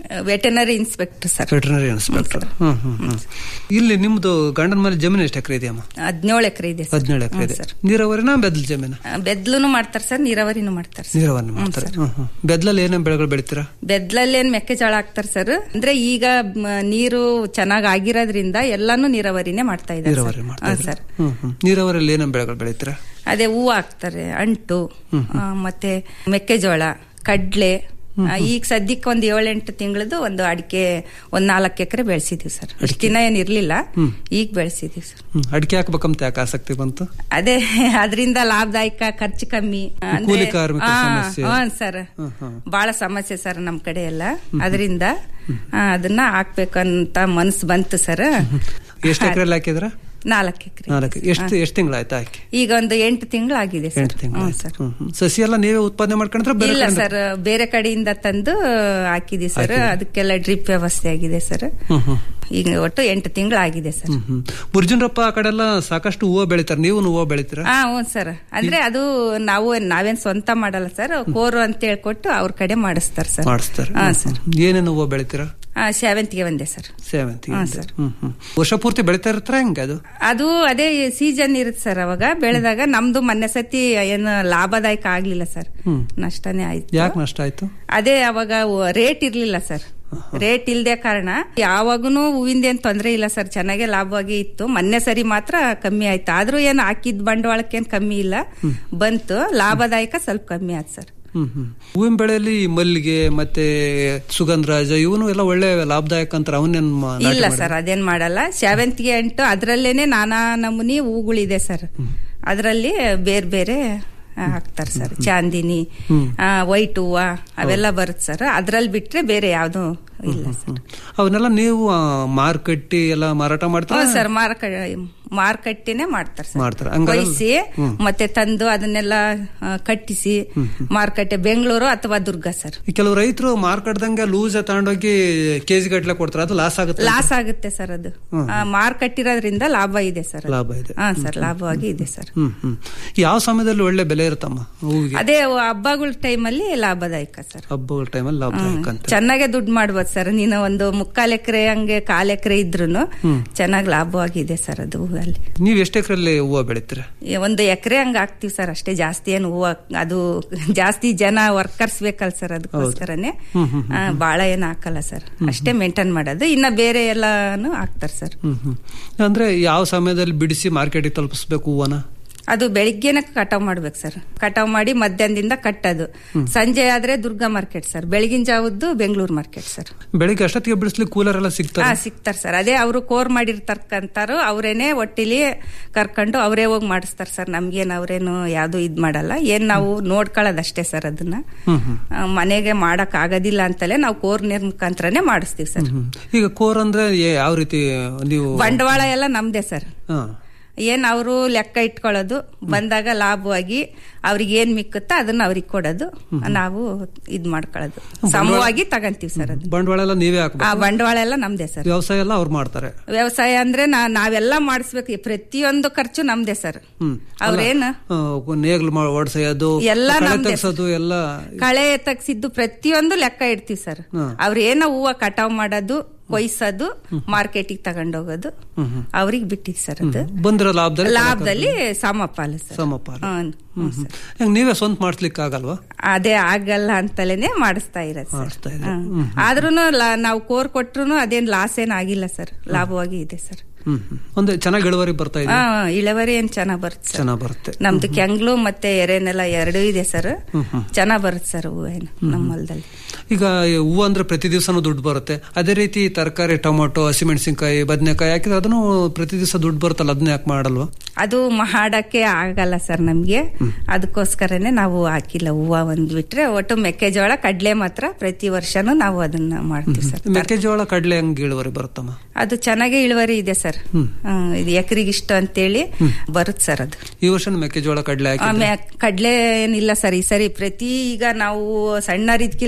veterinary inspector sir veterinary inspector hmm hmm hmm ಇಲ್ಲಿ ನಿಮ್ದು ಗಂಡನ ಮೇಲೆ ಜಮೀನು ಎಷ್ಟು ಎಕರೆ ಇದೆಯಮ್ಮ ಹದಿನೇಳು ಎಕರೆ ಇದೆ ಸರ್ ಹದಿನೇಳು ಎಕರೆ ಇದೆ ನೀರಾವರಿನ ಬೆದ್ಲ ಜಮೀನು ಬೆದ್ಲುನು ಮಾಡ್ತಾರೆ ಸರ್ ನೀರಾವರಿನೂ ಮಾಡ್ತಾರೆ ಸರ್ ನೀರಾವರಿ ಮಾಡ್ತಾರೆ ಹ್ಮ್ ಹ್ಮ್ ಬೆದ್ಲಲ್ಲಿ ಏನೇನ್ ಬೆಳೆಗಳು ಬೆಳಿತೀರಾ ಬೆದ್ಲಲ್ಲಿ ಏನ್ ಮೆಕ್ಕೆಜೋಳ ಹಾಕ್ತಾರೆ ಸರ್ ಅಂದ್ರೆ ಈಗ ಮ, ನೀರು ಚೆನ್ನಾಗ್ ಆಗಿರೋದ್ರಿಂದ ಎಲ್ಲಾನು ನೀರಾವರಿನೇ ಮಾಡ್ತಾ ಇದ್ದಾರೆ ನೀರಾವರಿ ಸರ್. ಮಾಡ್ತಾ ಹಾ, ಇದ್ದೀರಾ? ಸರ್ ಹ್ಮ್ ಹ್ಮ್ ನೀರಾವರಿಯಲ್ಲಿ ಏನೇನ್ ಬೆಳೆಗಳು ಬೆಳಿತೀರಾ ಅದೇ ಹೂವು ಹಾಕ್ತಾರೆ ಅಂಟು ಆ, ಮತ್ತೆ ಮೆಕ್ಕೆಜೋಳ ಕಡ್ಲೆ ಆ, ಈಗ ಸದ್ಯಕ್ಕೆ ಒಂದ್ ಏಳೆಂಟು ತಿಂಗಳದು ಒಂದು ಅಡಿಕೆ ಒಂದ್ ನಾಲ್ಕು ಎಕರೆ ಬೆಳೆಸಿದೀವಿ ಸರ್ ಇಷ್ಟ ದಿನ ಏನ್ ಇರ್ಲಿಲ್ಲ ಹ್ಮ್. ಈಗ ಬೆಳೆಸಿದೀವಿ ಸರ್ ಹ್ಮ್ ಅಡಿಕೆ ಹಾಕ್ಬೇಕಂತ ಯಾಕೆ ಆಸಕ್ತಿ ಬಂತು ಅದೇ ಅದರಿಂದ ಲಾಭದಾಯಕ ಖರ್ಚು ಕಮ್ಮಿ ಅಂದ್ರೆ- ಕೂಲಿ ಕಾರ್ಮಿಕರ ಆ, ಸಮಸ್ಯೆ. ಹ್ಮ್ ಸರ್ ಹ್ಮ್ ಹ್ಮ್ ಬಹಳ ಸಮಸ್ಯೆ ಸರ್ ನಮ್ ಕಡೆ ಎಲ್ಲ ಅದರಿಂದ ಅದನ್ನ ಹಾಕ್ಬೇಕಂತ ಮನಸ್ಸು ಬಂತು ಸರ್ ಎಷ್ಟು ಎಕರೆಲ್ಲಿ ಹಾಕಿದ್ರ ನಾಲ್ಕು ಎಕರೆ ನಾಲ್ಕು ಎಷ್ಟು ಎಷ್ಟು ತಿಂಗಳಾಯ್ತು ಹಾಕಿ ಈಗ ಒಂದು ಎಂಟು ತಿಂಗಳಾಗಿದೆ ಸರ್ ಎಂಟು ತಿಂಗಳು ಹ್ಮ್ ಸರ್ ಹ್ಮ್ ಹ್ಮ್. ಸಸಿ ಎಲ್ಲ ನೀವೇ ಉತ್ಪಾದನೆ ಮಾಡ್ಕೊಂಡ್ರೆ ಬೇರೆ ಇಲ್ಲ ಕಡೆಯಿಂದ- ಸರ್ ಬೇರೆ ಕಡೆಯಿಂದ ತಂದು ಹಾಕಿದೀವಿ ಸರ್ ಹಾಕಿದ್ದೀರಿ. ಅದಕ್ಕೆಲ್ಲ ಡ್ರಿಪ್ ವ್ಯವಸ್ಥೆ ಆಗಿದೆ ಸರ್ ಹ್ಮ್ ಹ್ಮ್ ಈಗ ಒಟ್ಟು ಎಂಟು ತಿಂಗಳಾಗಿದೆ ಸರ್ ಹ್ಮ್ ಹ್ಮ್ ಬುರ್ಜುನ್ರಪ್ಪ ಆ ಕಡೆ ಎಲ್ಲ ಸಾಕಷ್ಟು ಹೂವು ಬೆಳಿತಾರೆ ನೀವು ಹೂವು ಬೆಳಿತೀರಾ ಹಾ ಹ್ಞೂ ಸರ್ ಅಂದ್ರೆ ಅದು ನಾವು ನಾವೇನ್ ಸ್ವಂತ ಮಾಡಲ್ಲ ಸರ್ ಕೋರು ಅಂತ ಹೇಳ್ಕೊಟ್ಟು ಅವ್ರ ಕಡೆ ಮಾಡಿಸ್ತಾರೆ ಸರ್ ಮಾಡಿಸ್ತಾರೆ ಹಾ ಹ್ಮ್, ಸರ್ ಹ್ಮ್. ಏನೇನು ಹೂವು ಬೆಳಿತೀರಾ ಆ, ಸೇವಂತಿಗೆ ಒಂದೇ ಸರ್ ಸೇವಂತಿಗೆ ಹಾ, ಇದೆ. ಸರ್. ಹ್ಮ್ ಹ್ಮ್ ವರ್ಷ ಪೂರ್ತಿ ಬೆಳಿತಾ ಇರ್ತಾರ ಹೆಂಗೆ ಅದು ಅದು ಅದೇ ಸೀಸನ್ ಇರುತ್ತೆ ಸರ್ ಅವಾಗ ಬೆಳೆದಾಗ ನಮ್ದು ಮೊನ್ನೆ ಸತಿ ಏನು ಲಾಭದಾಯಕ ಆಗ್ಲಿಲ್ಲ ಸರ್ ಹ್ಮ್ ನಷ್ಟನೇ ಆಯ್ತು ಯಾಕೆ ನಷ್ಟ ಆಯ್ತು ಅದೇ ಅವಾಗ ರೇಟ್ ಇರ್ಲಿಲ್ಲ ಸರ್ ರೇಟ್ ಇಲ್ದೆ ಕಾರಣ ಯಾವಾಗನು ಹೂವಿಂದೇನ್ ತೊಂದ್ರೆ ಇಲ್ಲ ಸರ್ ಚೆನ್ನಾಗೆ ಲಾಭವಾಗಿ ಇತ್ತು ಮೊನ್ನೆ ಸರಿ ಮಾತ್ರ ಕಮ್ಮಿ ಆಯ್ತು ಆದ್ರೂ ಏನ್ ಹಾಕಿದ್ ಬಂಡವಾಳಕ್ಕೇನ್ ಕಮ್ಮಿ ಇಲ್ಲ ಬಂತು ಲಾಭದಾಯಕ ಸ್ವಲ್ಪ ಕಮ್ಮಿ ಆಯ್ತು ಸರ್ ಹ್ಮ್ ಹ್ಮ್ ಹೂವಿನ ಬೆಳೆಯಲ್ಲಿ ಮಲ್ಲಿಗೆ ಮತ್ತೆ ಸುಗಂಧರಾಜ ಇವನು ಎಲ್ಲ ಒಳ್ಳೆ ಲಾಭದಾಯಕ ಅಂತಾರೆ ಅವನ್ನೇನ್ ಮ- ನಾಟಿ ಇಲ್ಲ ಮಾಡಿ- ಸರ್ ಅದೇನ್ ಮಾಡಲ್ಲ ಸೇವಂತಿಗೆ ಅಂಟು ಅದ್ರಲ್ಲೇನೆ ನಾನಾ ನಮೂನಿ ಹೂಗಳಿದೆ ಸರ್ ಅದ್ರಲ್ಲಿ ಬೇರೆ ಬೇರೆ ಆ, ಹಾಕ್ತಾರೆ ಸರ್ ಚಾಂದಿನಿ ಹ್ಮ್. ವೈಟ್ ಹೂವ ಅವೆಲ್ಲ ಬರುತ್ತೆ ಸರ್ ಅದ್ರಲ್ಲಿ ಬಿಟ್ರೆ ಬೇರೆ ಯಾವ್ದು ಇಲ್ಲ ಸರ್ ಅವನ್ನೆಲ್ಲ ನೀವು ಆ, ಮಾರುಕಟ್ಟೆ ಎಲ್ಲ ಮಾರಾಟ ಮಾಡ್ತೀರಾ ಹ್ಞೂ ಸರ್ ಮಾರ್ಕ ಮಾರ್ಕಟ್ಟೆನೆ ಮಾಡ್ತಾರೆ ಸರ್ ಮಾಡ್ತಾರೆ. ಹಂಗಾದ್ರೆ- ಕೊಯ್ಸಿ ಹ್ಮ್. ಮತ್ತೆ ತಂದು ಅದನ್ನೆಲ್ಲ ಆ, ಕಟ್ಟಿಸಿ ಮಾರ್ಕಟ್ಟೆ ಬೆಂಗಳೂರು ಅಥವಾ ದುರ್ಗ ಸರ್ ಈ ಕೆಲವು ರೈತರು ಮಾರ್ಕೆಟ್ದಂಗೆ ಲೂಸ್ ತಗೊಂಡೋಗಿ ಕೆಜಿ ಗಟ್ಲೆ ಕೊಡ್ತಾರೆ ಅದು ಲಾಸ್ ಆಗುತ್ತೆ ಲಾಸ್ ಆಗುತ್ತೆ ಸರ್ ಅದು ಹ್ಮ್. ಆ, ಮಾರ್ಕಟ್ಟಿರೋದ್ರಿಂದ ಲಾಭ ಇದೆ ಸರ್ ಅದು. ಲಾಭ ಇದೆ. ಹಾ ಸರ್ ಲಾಭವಾಗಿ ಇದೆ ಸರ್ ಹ್ಮ್ ಹ್ಮ್ ಯಾವ ಸಮಯದಲ್ಲಿ ಒಳ್ಳೆ ಬೆಲೆ ಇರುತ್ತಮ್ಮ ಹೂವಿಗೆ ಅದೇ ಹಬ್ಬಗಳ ಟೈಮಲ್ಲಿ ಲಾಭದಾಯಕ ಸರ್ ಹಬ್ಬಗಳ ಟೈಮಲ್ಲಿ ಲಾಭದಾಯಕ ಅಂತ ಚೆನ್ನಾಗೆ ದುಡ್ಡು ಮಾಡ್ಬೋದು ಸರ್ ನೀನು ಒಂದು ಮುಕ್ಕಾಲ್ ಎಕರೆ ಹಂಗೆ ಕಾಲ್ ಎಕರೆ ಇದ್ರೂನು ಹ್ಮ್. ಚೆನ್ನಾಗಿ ಲಾಭವಾಗಿದೆ ಸರ್ ಅದು ಹೂವಲ್ಲಿ ನೀವ್ ಎಷ್ಟು ಎಕರೆಲ್ಲಿ ಹೂವು ಬೆಳಿತೀರಾ ಈ ಒಂದು ಎಕರೆ ಹಂಗ ಹಾಕ್ತಿವಿ ಸರ್ ಅಷ್ಟೇ ಜಾಸ್ತಿ ಏನು ಹೂವು ಅದು ಜಾಸ್ತಿ ಜನ ವರ್ಕರ್ಸ್ ಬೇಕಲ್ಲ ಸರ್ ಅದಕ್ಕೋಸ್ಕರನೇ ಹ್ಮ್, ಹ್ಮ್, ಹ್ಮ್, ಆ, ಬಾಳ ಏನು ಹಾಕಲ್ಲ ಸರ್ ಅಷ್ಟೇ ಮೇಂಟೈನ್ ಮಾಡೋದು ಇನ್ನ ಬೇರೆ ಎಲ್ಲಾನು ಹಾಕ್ತಾರೆ ಸರ್ ಹ್ಮ್ ಹ್ಮ್ ಅಂದ್ರೆ ಯಾವ ಸಮಯದಲ್ಲಿ ಬಿಡಿಸಿ ಮಾರ್ಕೆಟಿಗೆ ತಲುಪಿಸ್ಬೇಕು ಹೂವನ ಅದು ಬೆಳಿಗ್ಗೆನೆ ಕಟಾವ್ ಮಾಡ್ಬೇಕು ಸರ್ ಕಟಾವ್ ಮಾಡಿ ಮಧ್ಯಾಹ್ನದಿಂದ ಕಟ್ಟೋದು ಸಂಜೆ ಆದ್ರೆ ದುರ್ಗಾ ಮಾರ್ಕೆಟ್ ಸರ್ ಬೆಳಗಿನ ಜಾವದ್ದು ಬೆಂಗಳೂರು ಮಾರ್ಕೆಟ್ ಸರ್ ಬೆಳಿಗ್ಗೆ ಅಷ್ಟೊತ್ತಿಗೆ ಬಿಡಿಸ್ಲಿಕ್ಕೆ ಕೂಲರ್ ಎಲ್ಲ ಹಾ ಸಿಗ್ತಾರೆ ಸಿಗ್ತಾರ ಸರ್ ಅದೇ ಅವರು ಕೋರ್ ಮಾಡಿರ್ತಕ್ಕಂತಾರು ಅವರೇನೆ ಒಟ್ಟಿಲಿ ಕರ್ಕೊಂಡು ಅವರೇ ಹೋಗಿ ಮಾಡಿಸ್ತಾರ ಸರ್ ನಮ್ಗೇನ್ ಅವ್ರೇನು ಯಾವ್ದು ಇದ್ ಮಾಡಲ್ಲ ಏನ್ ನಾವು ನೋಡ್ಕೊಳ್ಳೋದಷ್ಟೇ ಸರ್ ಅದನ್ನ ಹ್ಮ್ ಹ್ಮ್ ಆ, ಮನೆಗೆ ಮಾಡಕ್ ಆಗೋದಿಲ್ಲ ಅಂತಲೇ ನಾವು ಕೋರ್ ನೀರ್ ಮುಖಾಂತರನೇ ಮಾಡಿಸ್ತೀವಿ ಸರ್ ಹ್ಮ್. ಈಗ ಕೋರ್ ಅಂದ್ರೆ ಏ- ಯಾವ ರೀತಿ ನೀವು ಬಂಡವಾಳ ಎಲ್ಲ ನಮ್ದೇ ಸರ್ ಹಾ. ಏನ್ ಅವರು ಲೆಕ್ಕ ಇಟ್ಕೊಳ್ಳೋದು ಬಂದಾಗ ಲಾಭವಾಗಿ ಅವ್ರಿಗೆ ಏನ್ ಮಿಕ್ಕುತ್ತೋ ಅದನ್ನ ಅವ್ರಿಗೆ ಕೊಡೋದು ನಾವು ಇದ್ ಮಾಡ್ಕೊಳ್ಳೋದು ಸಮವಾಗಿ ತಗಂತೀವಿ ಸರ್ ಅದು ಬಂಡವಾಳ ಎಲ್ಲ ನೀವೇ ಆ ಹಾಕ್ಬೇಕು ಬಂಡವಾಳ ಎಲ್ಲ ನಮ್ದೇ ಸರ್ ವ್ಯವಸಾಯ ಎಲ್ಲ ಅವ್ರು ಮಾಡ್ತಾರೆ ವ್ಯವಸಾಯ ಅಂದ್ರೆ ನಾ ನಾವೆಲ್ಲ ಮಾಡಿಸ್ಬೇಕು ಪ್ರತಿಯೊಂದು ಖರ್ಚು ನಮ್ದೇ ಸರ್ ಹ್ಮ್ ಅವ್ರೇನು ಆ, ನೇಗ್ಲು ಮಾ- ಒಡ್ಸೋದು ಎಲ್ಲ ಕಳೆ ನಮ್ದೇ ತೆಗ್ಸೋದು ಎಲ್ಲ ಕಳೆ ತೆಗ್ಸಿದ್ದು ಪ್ರತಿಯೊಂದು ಲೆಕ್ಕ ಇಡ್ತೀವಿ ಸರ್ ಹಾ. ಅವ್ರೇನೋ ಹೂವ ಕಟಾವ್ ಮಾಡೋದು ಕೊಯ್ಸೋದು ಮಾರ್ಕೆಟಿಗೆ ತಗೊಂಡೋಗೋದು ಹ್ಮ್ ಹ್ಮ್. ಅವ್ರಿಗೆ ಬಿಟ್ಟಿದ್ ಸರ್ ಅದು ಬಂದಿರೋ ಲಾಭದಲ್ಲಿ ಲಾಭದಲ್ಲಿ ಸಮಪಾಲು ಸರ್ ಸಮಪಾಲು ಹ್ಮ್, ಹ್ಮ್ ಸರ್. ಹೆಂಗ್ ನೀವೇ ಸ್ವಂತ ಮಾಡ್ಸ್ಲಿಕ್ಕೆ ಆಗಲ್ವಾ ಅದೇ ಆಗಲ್ಲ ಅಂತಲೇನೆ ಮಾಡಿಸ್ತಾ ಇರೋದು ಸರ್ ಮಾಡಿಸ್ತಾ ಇದ್ದೀರಾ. ಹ್ಮ್. ಆದ್ರೂನು ಲಾ- ನಾವು ಕೋರ್ ಕೊಟ್ರು ಅದೇನ್ ಲಾಸ್ ಏನ್ ಆಗಿಲ್ಲ ಸರ್ ಲಾಭವಾಗಿ ಇದೆ ಸರ್ ಹ್ಮ್ ಹ್ಮ್. ಒಂದು ಚೆನ್ನಾಗಿ ಇಳುವರಿ ಬರ್ತಾ ಇದೆ ಹಾ ಇಳುವರಿ ಏನ್ ಚೆನ್ನಾಗ್ ಬರುತ್ತೆ ಸರ್ ಚೆನ್ನಾಗ್ ಬರುತ್ತೆ ನಮ್ದು ಕೆಂಗ್ಲು ಮತ್ತೆ ಎರೆನೆಲ್ಲ ಎರಡೂ ಇದೆ ಸರ್ ಹ್ಮ್ ಹ್ಮ್. ಚೆನ್ನಾಗ್ ಬರುತ್ತೆ ಸರ್ ಹೂವೇನು ನಮ್ಮ ಹೊಲದಲ್ಲಿ ಈಗ ಈ ಹೂವು ಅಂದ್ರೆ ಪ್ರತಿ ದಿವಸನೂ ದುಡ್ಡು ಬರುತ್ತೆ ಅದೇ ರೀತಿ ತರಕಾರಿ ಟೊಮೊಟೊ ಹಸಿಮೆಣಸಿನಕಾಯಿ ಬದನೆಕಾಯಿ ಹಾಕಿದ್ರೆ ಅದನ್ನು ಪ್ರತಿ ದಿವಸ ದುಡ್ಡು ಬರುತ್ತಲ್ಲ ಅದನ್ನ ಯಾಕೆ ಮಾಡಲ್ವಾ ಅದು ಮಾಡಕ್ಕೆ ಆಗಲ್ಲ ಸರ್ ನಮ್ಗೆ ಅದಕ್ಕೋಸ್ಕರನೇ ನಾವು ಹಾಕಿಲ್ಲ ಹೂವ ಒಂದ್ ಬಿಟ್ರೆ ಒಟ್ಟು ಮೆಕ್ಕೆಜೋಳ ಕಡ್ಲೆ ಮಾತ್ರ ಪ್ರತಿ ವರ್ಷನೂ ನಾವು ಅದನ್ನ ಮಾಡ್ತೀವಿ ಸರ್ ಮೆಕ್ಕೆಜೋಳ ಕಡಲೆ ಹೆಂಗ್ ಇಳುವರಿ ಬರುತ್ತಮ್ಮ ಅದು ಚೆನ್ನಾಗೆ ಇಳುವರಿ ಇದೆ ಸರ್ ಹ್ಮ್. ಹ್ಮ್, ಇದು ಎಕರೆಗೆ ಇಷ್ಟು ಅಂತೇಳಿ ಬರುತ್ತೆ ಸರ್ ಅದು ಈ ವರ್ಷ ಮೆಕ್ಕೆಜೋಳ ಕಡಲೆ ಹಾಕಿ ಆಮೇಲೆ ಕಡ್ಲೆ ಏನಿಲ್ಲ ಸರ್ ಈ ಸರಿ ಪ್ರತಿ ಈಗ ನಾವು ಸಣ್ಣ ರೀತಿಲಿ ಬೆಳಿತಿದ್ವಿ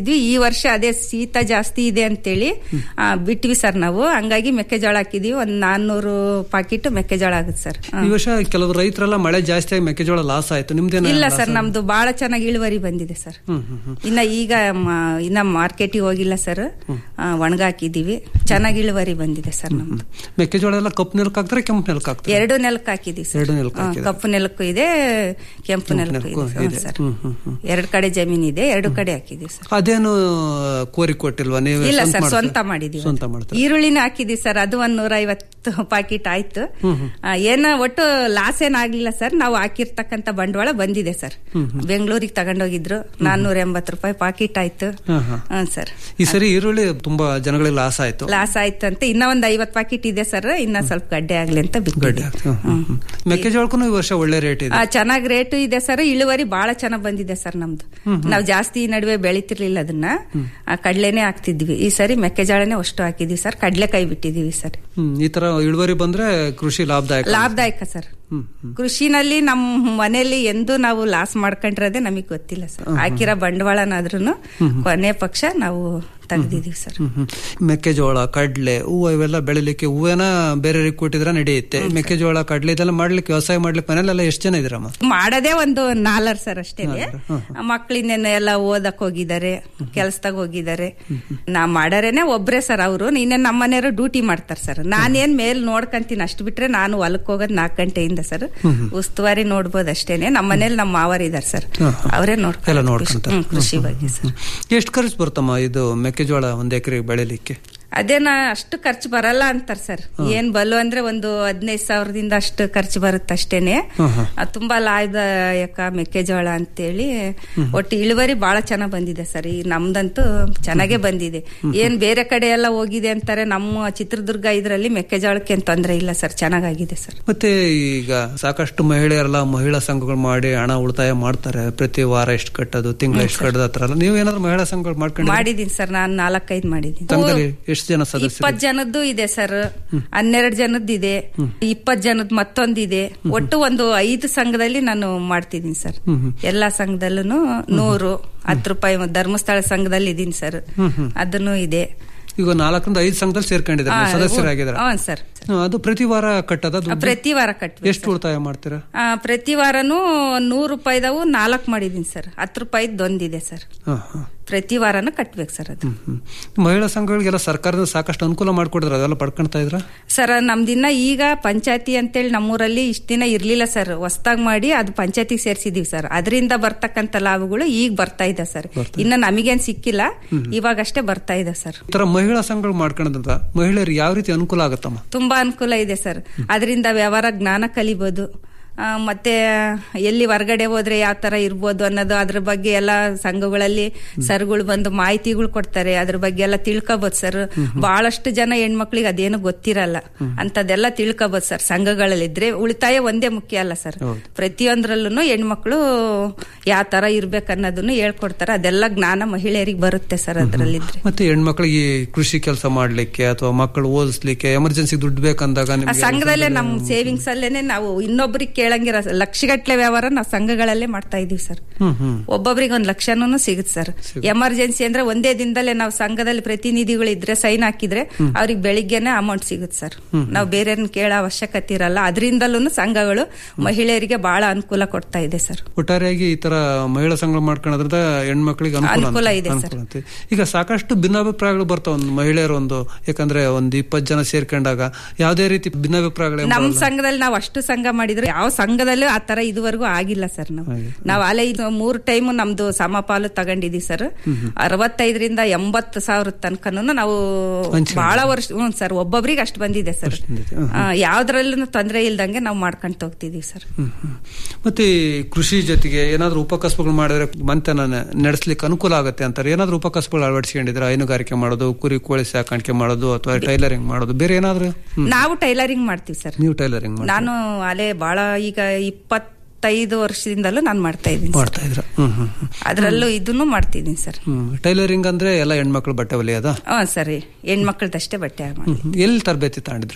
ಹಾಕ್ತಿದ್ವಿ ಈ ವರ್ಷ ಅದೇ ಶೀತ ಜಾಸ್ತಿ ಇದೆ ಅಂತೇಳಿ ಆ, ಬಿಟ್ವಿ ಸರ್ ನಾವು ಹಂಗಾಗಿ ಮೆಕ್ಕೆಜೋಳ ಹಾಕಿದೀವಿ ಒಂದ್ ನಾನ್ನೂರು ಪಾಕಿಟ್ ಮೆಕ್ಕೆಜೋಳ ಆಗುತ್ತೆ ಸರ್ ಹಾ. ಈ ವರ್ಷ ಕೆಲವು ರೈತರೆಲ್ಲ ಮಳೆ ಜಾಸ್ತಿ ಆಗಿ ಮೆಕ್ಕೆಜೋಳ ಲಾಸ್ ಆಯ್ತು ನಿಮ್ದೇನ ಇಲ್ಲ ಸರ್ ನಮ್ದು ಬಹಳ ಚೆನ್ನಾಗಿ ಇಳುವರಿ ಬಂದಿದೆ ಸರ್ ಹ್ಮ್ ಹ್ಮ್ ಹ್ಮ್ ಇನ್ನ ಈಗ ಮ- ಇನ್ನ ಮಾರ್ಕೆಟಿಗೆ ಹೋಗಿಲ್ಲ ಸರ್ ಒಣಗ ಹಾಕಿದೀವಿ ಚೆನ್ನಾಗಿ ಇಳುವರಿ ಬಂದಿದೆ ಸರ್ ನಮ್ದು ಮೆಕ್ಕೆಜೋಳ ಎಲ್ಲ ಕಪ್ಪು ನೆಲಕ್ಕೆ ಹಾಕ್ತಾರೆ ಕೆಂಪು ನೆಲಕ್ಕೆ ಹಾಕ್ತಾರೆ ಎರಡು ನೆಲಕ್ಕೆ ಹಾಕಿದೀವಿ ಸರ್ ಎರಡು ನೆಲಕ್ಕೆ ಹಾ, ಹಾಕಿದ್ದೀರಾ? ಕಪ್ಪು ನೆಲಕ್ಕೂ ಇದೆ ಕೆಂಪು ನೆಲಕ್ಕೂ ಇದೆ ಹ್ಮ್, ಇದೆ. Sir hmm, hmm, hmm. ಎರಡು ಕಡೆ ಜಮೀನ್ ಇದೆ ಎರಡು ಕಡೆ ಹಾಕಿದೀವಿ ಸರ್ ಅದೇನು ಕೋರಿ ಕೊಟ್ಟಿಲ್ವಾ ನೀವು ಇಲ್ಲ ಸ್ವಂತ ಸರ್ ಮಾಡ್ತೀರಾ? ಸ್ವಂತ ಮಾಡಿದೀವಿ ಸ್ವಂತ ಮಾಡ್ತಾರೆ ಈರುಳ್ಳಿನ ಹಾಕಿದೀವಿ ಸರ್ ಅದು ಒಂದ್ ನೂರ ಐವತ್ತು ಪಾಕಿಟ್ ಆಯ್ತು ಹ್ಮ್ ಹ್ಮ್. ಆ, ಏನ ಒಟ್ಟು ಲಾಸ್ ಏನಾಗ್ಲಿಲ್ಲ ಸರ್ ನಾವು ಹಾಕಿರ್ತಕ್ಕಂತ ಬಂಡವಾಳ ಬಂದಿದೆ ಸರ್ ಹ್ಮ್ ಹ್ಮ್. ಬೆಂಗಳೂರಿಗೆ ತಗೊಂಡೋಗಿದ್ರು ನಾನ್ನೂರ ಎಂಬತ್ತು ರೂಪಾಯಿ ಪಾಕಿಟ್ ಆಯ್ತು ಹಾ, ಹಾ. ಹ್ಮ್ ಸರ್ ಈ ಸರಿ ಈರುಳ್ಳಿ ತುಂಬಾ ಜನಗಳಿಗೆ ಲಾಸ್ ಆಯ್ತು ಲಾಸ್ ಆಯ್ತು ಅಂತ ಇನ್ನ ಒಂದ್ ಐವತ್ ಪಾಕಿಟ್ ಇದೆ ಸರ್ ಇನ್ನ ಸ್ವಲ್ಪ ಗಡ್ಡೆ ಆಗ್ಲಿ ಅಂತ ಬಿಟ್ಟಿದ್ವಿ ಹ್ಮ್, ಹ್ಮ್, ಹ್ಮ್. ಮೆಕ್ಕೆಜೋಳಕ್ಕೂ ಈ ವರ್ಷ ಒಳ್ಳೆ ರೇಟ್ ಇದೆ ಆ, ಚೆನ್ನಾಗ್ ರೇಟ್ ಇದೆ ಸರ್ ಇಳುವರಿ ಬಹಳ ಚೆನ್ನಾಗ್ ಬಂದಿದೆ ಸರ್ ನಮ್ದು ಹ್ಮ್, ಹ್ಮ್. ನಾವು ಜಾಸ್ತಿ ಈ ನಡುವೆ ಬೆಳಿತಿರ್ಲಿಲ್ಲ ಅದನ್ನ ಆ, ಕಡ್ಲೆನೆ ಹಾಕ್ತಿದ್ವಿ ಈ ಸರಿ ಮೆಕ್ಕೆಜೋಳನೆ ಅಷ್ಟು ಹಾಕಿದ್ವಿ ಸರ್ ಕಡ್ಲೆಕಾಯಿ ಬಿಟ್ಟಿದೀವಿ ಸರ್ ಹ್ಮ್ ಈ ತರ ಇಳುವರಿ ಬಂದ್ರೆ ಕೃಷಿ ಲಾಭದಾಯಕ ಲಾಭದಾಯಕ ಸರ್ ಕೃಷಿನಲ್ಲಿ ನಮ್ಮ ಮನೆಯಲ್ಲಿ ಎಂದು ನಾವು ಲಾಸ್ ಮಾಡ್ಕೊಂಡಿರೋದೇ ನಮಗೆ ಗೊತ್ತಿಲ್ಲ ಸರ್ ಹಾಕಿರೋ ಬಂಡವಾಳನಾದ್ರೂ ಕೊನೆ ಪಕ್ಷ ನಾವು ತೆಗ್ದಿದೀವಿ ಸರ್ ಹ್ಮ್, ಹ್ಮ್. ಮೆಕ್ಕೆಜೋಳ ಕಡ್ಲೆ ಹೂವು ಇವೆಲ್ಲ ಬೆಳಿಲಿಕ್ಕೆ ಹೂವೇನ ಬೇರೆಯವ್ರಿಗೆ ಕೊಟ್ಟಿದ್ರೆ ನಡೆಯುತ್ತೆ ಮೆಕ್ಕೆಜೋಳ ಕಡ್ಲೆ ಇದೆಲ್ಲ ಮಾಡ್ಲಿಕ್ಕೆ ವ್ಯವಸಾಯ ಮಾಡ್ಲಿಕ್ಕೆ ಮನೇಲೆಲ್ಲ ಎಷ್ಟು ಜನ ಇದ್ರಮ್ಮ ಮಾಡೋದೇ ಒಂದು ನಾಲ್ರ್ ಸರ್ ಅಷ್ಟೇನೆ ಮಕ್ಳಿನ್ನೇನು ಎಲ್ಲ ಓದಕ್ ಹೋಗಿದ್ದಾರೆ ಕೆಲ್ಸದಾಗ ಹೋಗಿದ್ದಾರೆ ನಾ ಮಾಡಾರೇನೆ ಒಬ್ರೇ ಸರ್ ಅವರು ಇನ್ನೇನ್ ನಮ್ಮ ಮನೆಯವರು ಡ್ಯೂಟಿ ಮಾಡ್ತಾರೆ ಸರ್ ನಾನೇನ್ ಮೇಲ್ ನೋಡ್ಕಂತೀನಿ ಅಷ್ಟು ಬಿಟ್ರೆ ನಾನು ಹೊಲಕ್ ಹೋಗೋದ್ ನಾಲ್ಕು ಗಂಟೆಯಿಂದ ಸರ್ ಉಸ್ತುವಾರಿ ನೋಡ್ಬೋದು ಅಷ್ಟೇನೆ ನಮ್ಮ ಮನೇಲಿ ನಮ್ಮ ಮಾವರ್ ಇದಾರೆ ಸರ್ ಅವರೇ ಎಲ್ಲ ನೋಡ್ತಾರೆ ನೋಡ್ಕೊಂತಾರೆ ಹ್ಮ್, ಕೃಷಿ ಬಗ್ಗೆ ಸರ್ ಎಷ್ಟು ಖರ್ಚು ಬರ್ತಮ್ಮ ಇದು ಮೆಕ್ಕೆಜೋಳ ಒಂದ್ ಎಕರೆಗೆ ಬೆಳಿಲಿಕ್ಕೆ ಅದೇನ ಅಷ್ಟು ಖರ್ಚು ಬರಲ್ಲ ಅಂತಾರ ಸರ್ ಏನ್ ಬಲು ಅಂದ್ರೆ ಒಂದು ಹದಿನೈದು ಸಾವಿರದಿಂದ ಅಷ್ಟು ಖರ್ಚು ಬರುತ್ತೆ ಅಷ್ಟೇನೆ ಹ್ಮ್, ಹ್ಮ್. ಅದ್ ತುಂಬಾ ಲಾಭದಾಯಕ ಮೆಕ್ಕೆಜೋಳ ಅಂತೇಳಿ ಒಟ್ಟು ಇಳುವರಿ ಬಹಳ ಚೆನ್ನಾಗ್ ಬಂದಿದೆ ಸರ್ ಈ ನಮ್ದಂತೂ ಚೆನ್ನಾಗೇ ಬಂದಿದೆ ಏನ್ ಬೇರೆ ಕಡೆ ಎಲ್ಲ ಹೋಗಿದೆ ಅಂತಾರೆ ನಮ್ಮ ಚಿತ್ರದುರ್ಗ ಇದ್ರಲ್ಲಿ ಮೆಕ್ಕೆಜೋಳಕ್ಕೆ ಏನ್ ತೊಂದ್ರೆ ಇಲ್ಲ ಸರ್ ಚೆನ್ನಾಗಾಗಿದೆ ಸರ್ ಮತ್ತೆ ಈಗ ಸಾಕಷ್ಟು ಮಹಿಳೆಯರೆಲ್ಲ ಮಹಿಳಾ ಸಂಘಗಳು ಮಾಡಿ ಹಣ ಉಳಿತಾಯ ಮಾಡ್ತಾರೆ ಪ್ರತಿ ವಾರ ಎಷ್ಟು ಕಟ್ಟೋದು ತಿಂಗಳ ಎಷ್ಟು ಕಟ್ಟೋದು ಹತ್ರ ಎಲ್ಲ ನೀವು ಏನಾದ್ರು ಮಹಿಳಾ ಸಂಘಗಳು ಮಾಡ್ಕೊಂಡು ಮಾಡಿದೀನಿ ಸರ್ ನಾನು ನಾಲ್ಕೈದು ಮಾಡಿದೀನಿ ಸಂಘದಲ್ಲಿ ಎಷ್ಟು ಜನ ಸದಸ್ಯರು ಇಪ್ಪತ್ ಜನದ್ದು ಇದೆ ಸರ್ ಹನ್ನೆರಡು ಜನದ್ದು ಇದೆ ಇಪ್ಪತ್ ಜನದ್ ಮತ್ತೊಂದಿದೆ ಒಟ್ಟು ಒಂದು ಐದು ಸಂಘದಲ್ಲಿ ನಾನು ಮಾಡ್ತಿದ್ದೀನಿ ಸರ್ ಹ್ಮ್, ಹ್ಮ್. ಎಲ್ಲಾ ಸಂಘದಲ್ಲೂ ನೂರು ಹತ್ತು ರೂಪಾಯಿ ಧರ್ಮಸ್ಥಳ ಸಂಘದಲ್ಲಿ ಇದೀನಿ ಸರ್ ಹ್ಮ್, ಹ್ಮ್. ಅದನ್ನು ಇದೆ ಈಗ ನಾಲ್ಕರಿಂದ ಐದು ಸಂಘದಲ್ಲಿ ಸೇರ್ಕೊಂಡಿದ್ದಾರೆ ಆ, ಸದಸ್ಯರಾಗಿದ್ದಾರೆ ಹ್ಞೂ ಸರ್ ಹ್ಮ್, ಅದು ಪ್ರತಿ ವಾರ ಕಟ್ಟದ ಪ್ರತಿ ವಾರ ಕಟ್ಬೇಕು ಎಷ್ಟು ಉಳಿತಾಯ ಮಾಡ್ತೀರಾ ಆ, ಪ್ರತಿ ವಾರನೂ ನೂರು ರೂಪಾಯಿದವು ನಾಲ್ಕು ಮಾಡಿದೀನಿ ಸರ್ ಹತ್ತು ರೂಪಾಯಿದ್ ಒಂದಿದೆ ಸರ್ ಹಾ, ಹಾ. ಪ್ರತಿ ವಾರನೂ ಕಟ್ಬೇಕು ಸರ್ ಅದು ಹ್ಮ್. ಮಹಿಳಾ ಸಂಘಗಳಿಗೆಲ್ಲ ಸರ್ಕಾರದಿಂದ ಸಾಕಷ್ಟು ಅನುಕೂಲ ಮಾಡ್ಕೊಡಿದ್ರೆ ಅದೆಲ್ಲ ಪಡ್ಕೊಂತಾ ಇದ್ರ ಸರ್ ನಮ್ದಿನ್ನ ಈಗ ಪಂಚಾಯತಿ ಅಂತೇಳಿ ನಮ್ಮೂರಲ್ಲಿ ಇಷ್ಟ ದಿನ ಇರ್ಲಿಲ್ಲ ಸರ್ ಹೊಸ್ದಾಗ್ ಮಾಡಿ ಅದು ಪಂಚಾಯತಿಗೆ ಸೇರ್ಸಿದೀವಿ ಸರ್ ಅದರಿಂದ ಬರ್ತಕ್ಕಂತ ಲಾಭಗಳು ಈಗ ಬರ್ತಾ ಇದೆ ಸರ್ ಇನ್ನ ನಮಗೇನ್ ಸಿಕ್ಕಿಲ್ಲ ಇವಾಗಷ್ಟೇ ಬರ್ತಾ ಇದೆ ಸರ್ ಈ ತರ ಮಹಿಳಾ ಸಂಘಗಳು ಮಾಡ್ಕೊಳ್ಳೋದ್ರಿಂದ ಮಹಿಳೆಯರಿಗೆ ಯಾವ ರೀತಿ ಅನುಕೂಲ ಆಗುತ್ತಮ್ಮ ತುಂಬಾ ಅನುಕೂಲ ಇದೆ ಸರ್ ಅದರಿಂದ ವ್ಯವಹಾರ ಜ್ಞಾನ ಕಲಿಬೋದು ಆ, ಮತ್ತೆ ಎಲ್ಲಿ ಹೊರಗಡೆ ಹೋದ್ರೆ ಯಾವ ತರ ಇರ್ಬೋದು ಅನ್ನೋದು ಅದ್ರ ಬಗ್ಗೆ ಎಲ್ಲ ಸಂಘಗಳಲ್ಲಿ ಸರ್ಗಳು ಬಂದು ಮಾಹಿತಿಗಳು ಕೊಡ್ತಾರೆ ಅದ್ರ ಬಗ್ಗೆ ಎಲ್ಲ ತಿಳ್ಕೊಬೋದು ಸರ್ ಬಹಳಷ್ಟು ಜನ ಹೆಣ್ಮಕ್ಳಿಗೆ ಅದೇನು ಗೊತ್ತಿರಲ್ಲ ಅಂತದೆಲ್ಲ ತಿಳ್ಕೊಬೋದು ಸರ್ ಸಂಘಗಳಲ್ಲಿದ್ರೆ ಉಳಿತಾಯ ಒಂದೇ ಮುಖ್ಯ ಅಲ್ಲ ಸರ್ ಪ್ರತಿಯೊಂದ್ರಲ್ಲೂ ಹೆಣ್ಮಕ್ಳು ಯಾವ ತರ ಇರ್ಬೇಕನ್ನೋದನ್ನು ಹೇಳ್ಕೊಡ್ತಾರೆ ಅದೆಲ್ಲ ಜ್ಞಾನ ಮಹಿಳೆಯರಿಗೆ ಬರುತ್ತೆ ಸರ್ ಅದ್ರಲ್ಲಿದ್ರೆ ಮತ್ತೆ ಹೆಣ್ಮಕ್ಳಿಗೆ ಈ ಕೃಷಿ ಕೆಲಸ ಮಾಡ್ಲಿಕ್ಕೆ ಅಥವಾ ಮಕ್ಕಳು ಓದಿಸ್ಲಿಕ್ಕೆ ಎಮರ್ಜೆನ್ಸಿ ದುಡ್ಡು ಬೇಕಂದಾಗ ಆ ನಿಮ್ಗೆ ಸಂಘದಲ್ಲೇ ನಮ್ ಸೇವಿಂಗ್ಸ್ ಅಲ್ಲೇನೆ ನಾವು ಇನ್ನೊಬ್ರಿಗೆ ಕೇಳಂಗಿರ ಲಕ್ಷಗಟ್ಲೆ ವ್ಯವಹಾರ ನಾವು ಸಂಘಗಳಲ್ಲೇ ಮಾಡ್ತಾ ಇದೀವಿ ಸರ್ ಹ್ಮ್ ಹ್ಮ್ ಒಬ್ಬೊಬ್ರಿಗೆ ಒಂದ್ ಲಕ್ಷನೂ ಸಿಗುತ್ತೆ ಸರ್ ಎಮರ್ಜೆನ್ಸಿ ಅಂದ್ರೆ ಒಂದೇ ದಿನದಲ್ಲೇ ನಾವು ಸಂಘದಲ್ಲಿ ಪ್ರತಿನಿಧಿಗಳು ಇದ್ರೆ ಸೈನ್ ಹಾಕಿದ್ರೆ ಅವ್ರಿಗೆ ಬೆಳಿಗ್ಗೆನೆ ಅಮೌಂಟ್ ಸಿಗುತ್ತೆ ಸರ್ ನಾವು ಬೇರೆ ಕೇಳೋ ಅವಶ್ಯಕತೆ ಇರಲ್ಲ ಅದರಿಂದಲೂ ಸಂಘಗಳು ಮಹಿಳೆಯರಿಗೆ ಬಹಳ ಅನುಕೂಲ ಕೊಡ್ತಾ ಇದೆ ಸರ್ ಒಟ್ಟಾರೆಯಾಗಿ ಈ ತರ ಮಹಿಳಾ ಸಂಘ ಮಾಡ್ಕೊಳ್ಳೋದ್ರಿಂದ ಹೆಣ್ಮಕ್ಳಿಗೆ ಅನುಕೂಲ ಅನುಕೂಲ ಅಂತ- ಇದೆ ಸರ್. ಅನುಕೂಲ ಅಂತ. ಈಗ ಸಾಕಷ್ಟು ಭಿನ್ನಾಭಿಪ್ರಾಯಗಳು ಬರ್ತಾವ ಒಂದು ಮಹಿಳೆಯರು ಒಂದು ಯಾಕಂದ್ರೆ ಒಂದ್ ಇಪ್ಪತ್ತು ಜನ ಸೇರ್ಕೊಂಡಾಗ ಯಾವುದೇ ರೀತಿ ಭಿನ್ನಾಭಿಪ್ರಾಯಗಳು ನಮ್ ಸಂಘದಲ್ಲಿ ನಾವು ಅಷ್ಟು ಸಂಘ ಮಾಡಿದ್ರೆ ಯಾವ ಸಂಘದಲ್ಲೂ ಆ ತರ ಇದುವರೆಗೂ ಆಗಿಲ್ಲ ಸರ್ ನಾವು ನಾವು ಅಲೆ ಇದು ಮೂರ್ ಟೈಮ್ ನಮ್ದು ಸಮಪಾಲು ತಗೊಂಡಿದೀವಿ ಸರ್ ಅರವತ್ತೈದರಿಂದ ಎಂಬತ್ತು ಸಾವಿರ ತನಕನು ನಾವು ಬಹಳ ವರ್ಷ ಹ್ಞೂ ಸರ್ ಒಬ್ಬೊಬ್ರಿಗೆ ಅಷ್ಟು ಬಂದಿದೆ ಸರ್ ಯಾವ್ದ್ರಲ್ಲೂ ತೊಂದರೆ ಇಲ್ದಂಗೆ ನಾವು ಮಾಡ್ಕೊಂತ ಹೋಗ್ತಿದೀವಿ ಸರ್ ಮತ್ತೆ ಈ ಕೃಷಿ ಜೊತೆಗೆ ಏನಾದ್ರು ಉಪಕಸಬುಗಳು ಮಾಡಿದ್ರೆ ಮಂತನ ನಡೆಸ್ಲಿಕ್ಕೆ ಅನುಕೂಲ ಆಗುತ್ತೆ ಅಂತಾರೆ ಏನಾದ್ರು ಉಪಕಸಬುಗಳು ಅಳವಡಿಸ್ಕೊಂಡಿದ್ರೆ ಹೈನುಗಾರಿಕೆ ಮಾಡೋದು ಕುರಿ ಕೋಳಿ ಸಾಕಾಣಿಕೆ ಮಾಡೋದು ಅಥವಾ ಟೈಲರಿಂಗ್ ಮಾಡೋದು ಬೇರೆ ಏನಾದ್ರು ಹ್ಮ್. ನಾವು ಟೈಲರಿಂಗ್ ಮಾಡ್ತೀವಿ ಸರ್ ನೀವು ಟೈಲರಿಂಗ್ ಮಾಡಿ ನಾನು ಅಲೆ ಬಹಳ ಈಗ ಇಪ್ಪತ್ತೈದು ವರ್ಷದಿಂದಲೂ ನಾನು ಮಾಡ್ತಾ ಇದ್ದೀನಿ ಮಾಡ್ತಾ ಇದ್ರ ಹ್ಮ್ ಹ್ಮ್ ಹ್ಮ್. ಅದ್ರಲ್ಲೂ ಇದನ್ನು ಮಾಡ್ತಿದ್ದೀನಿ ಸರ್ ಹ್ಮ್ ಟೈಲರಿಂಗ್ ಅಂದ್ರೆ ಎಲ್ಲ ಹೆಣ್ಮಕ್ಳು ಬಟ್ಟೆ ಹೊಲಿಯೋದಾ ಹ್ಞೂ ಸರಿ ಹೆಣ್ಮಕ್ಳದಷ್ಟೇ ಬಟ್ಟೆ ಮಾಡಿ ಹ್ಮ್ ಹ್ಮ್. ಎಲ್ಲಿ ತರಬೇತಿ ತಗೊಂಡಿದ್ರಮ್ಮ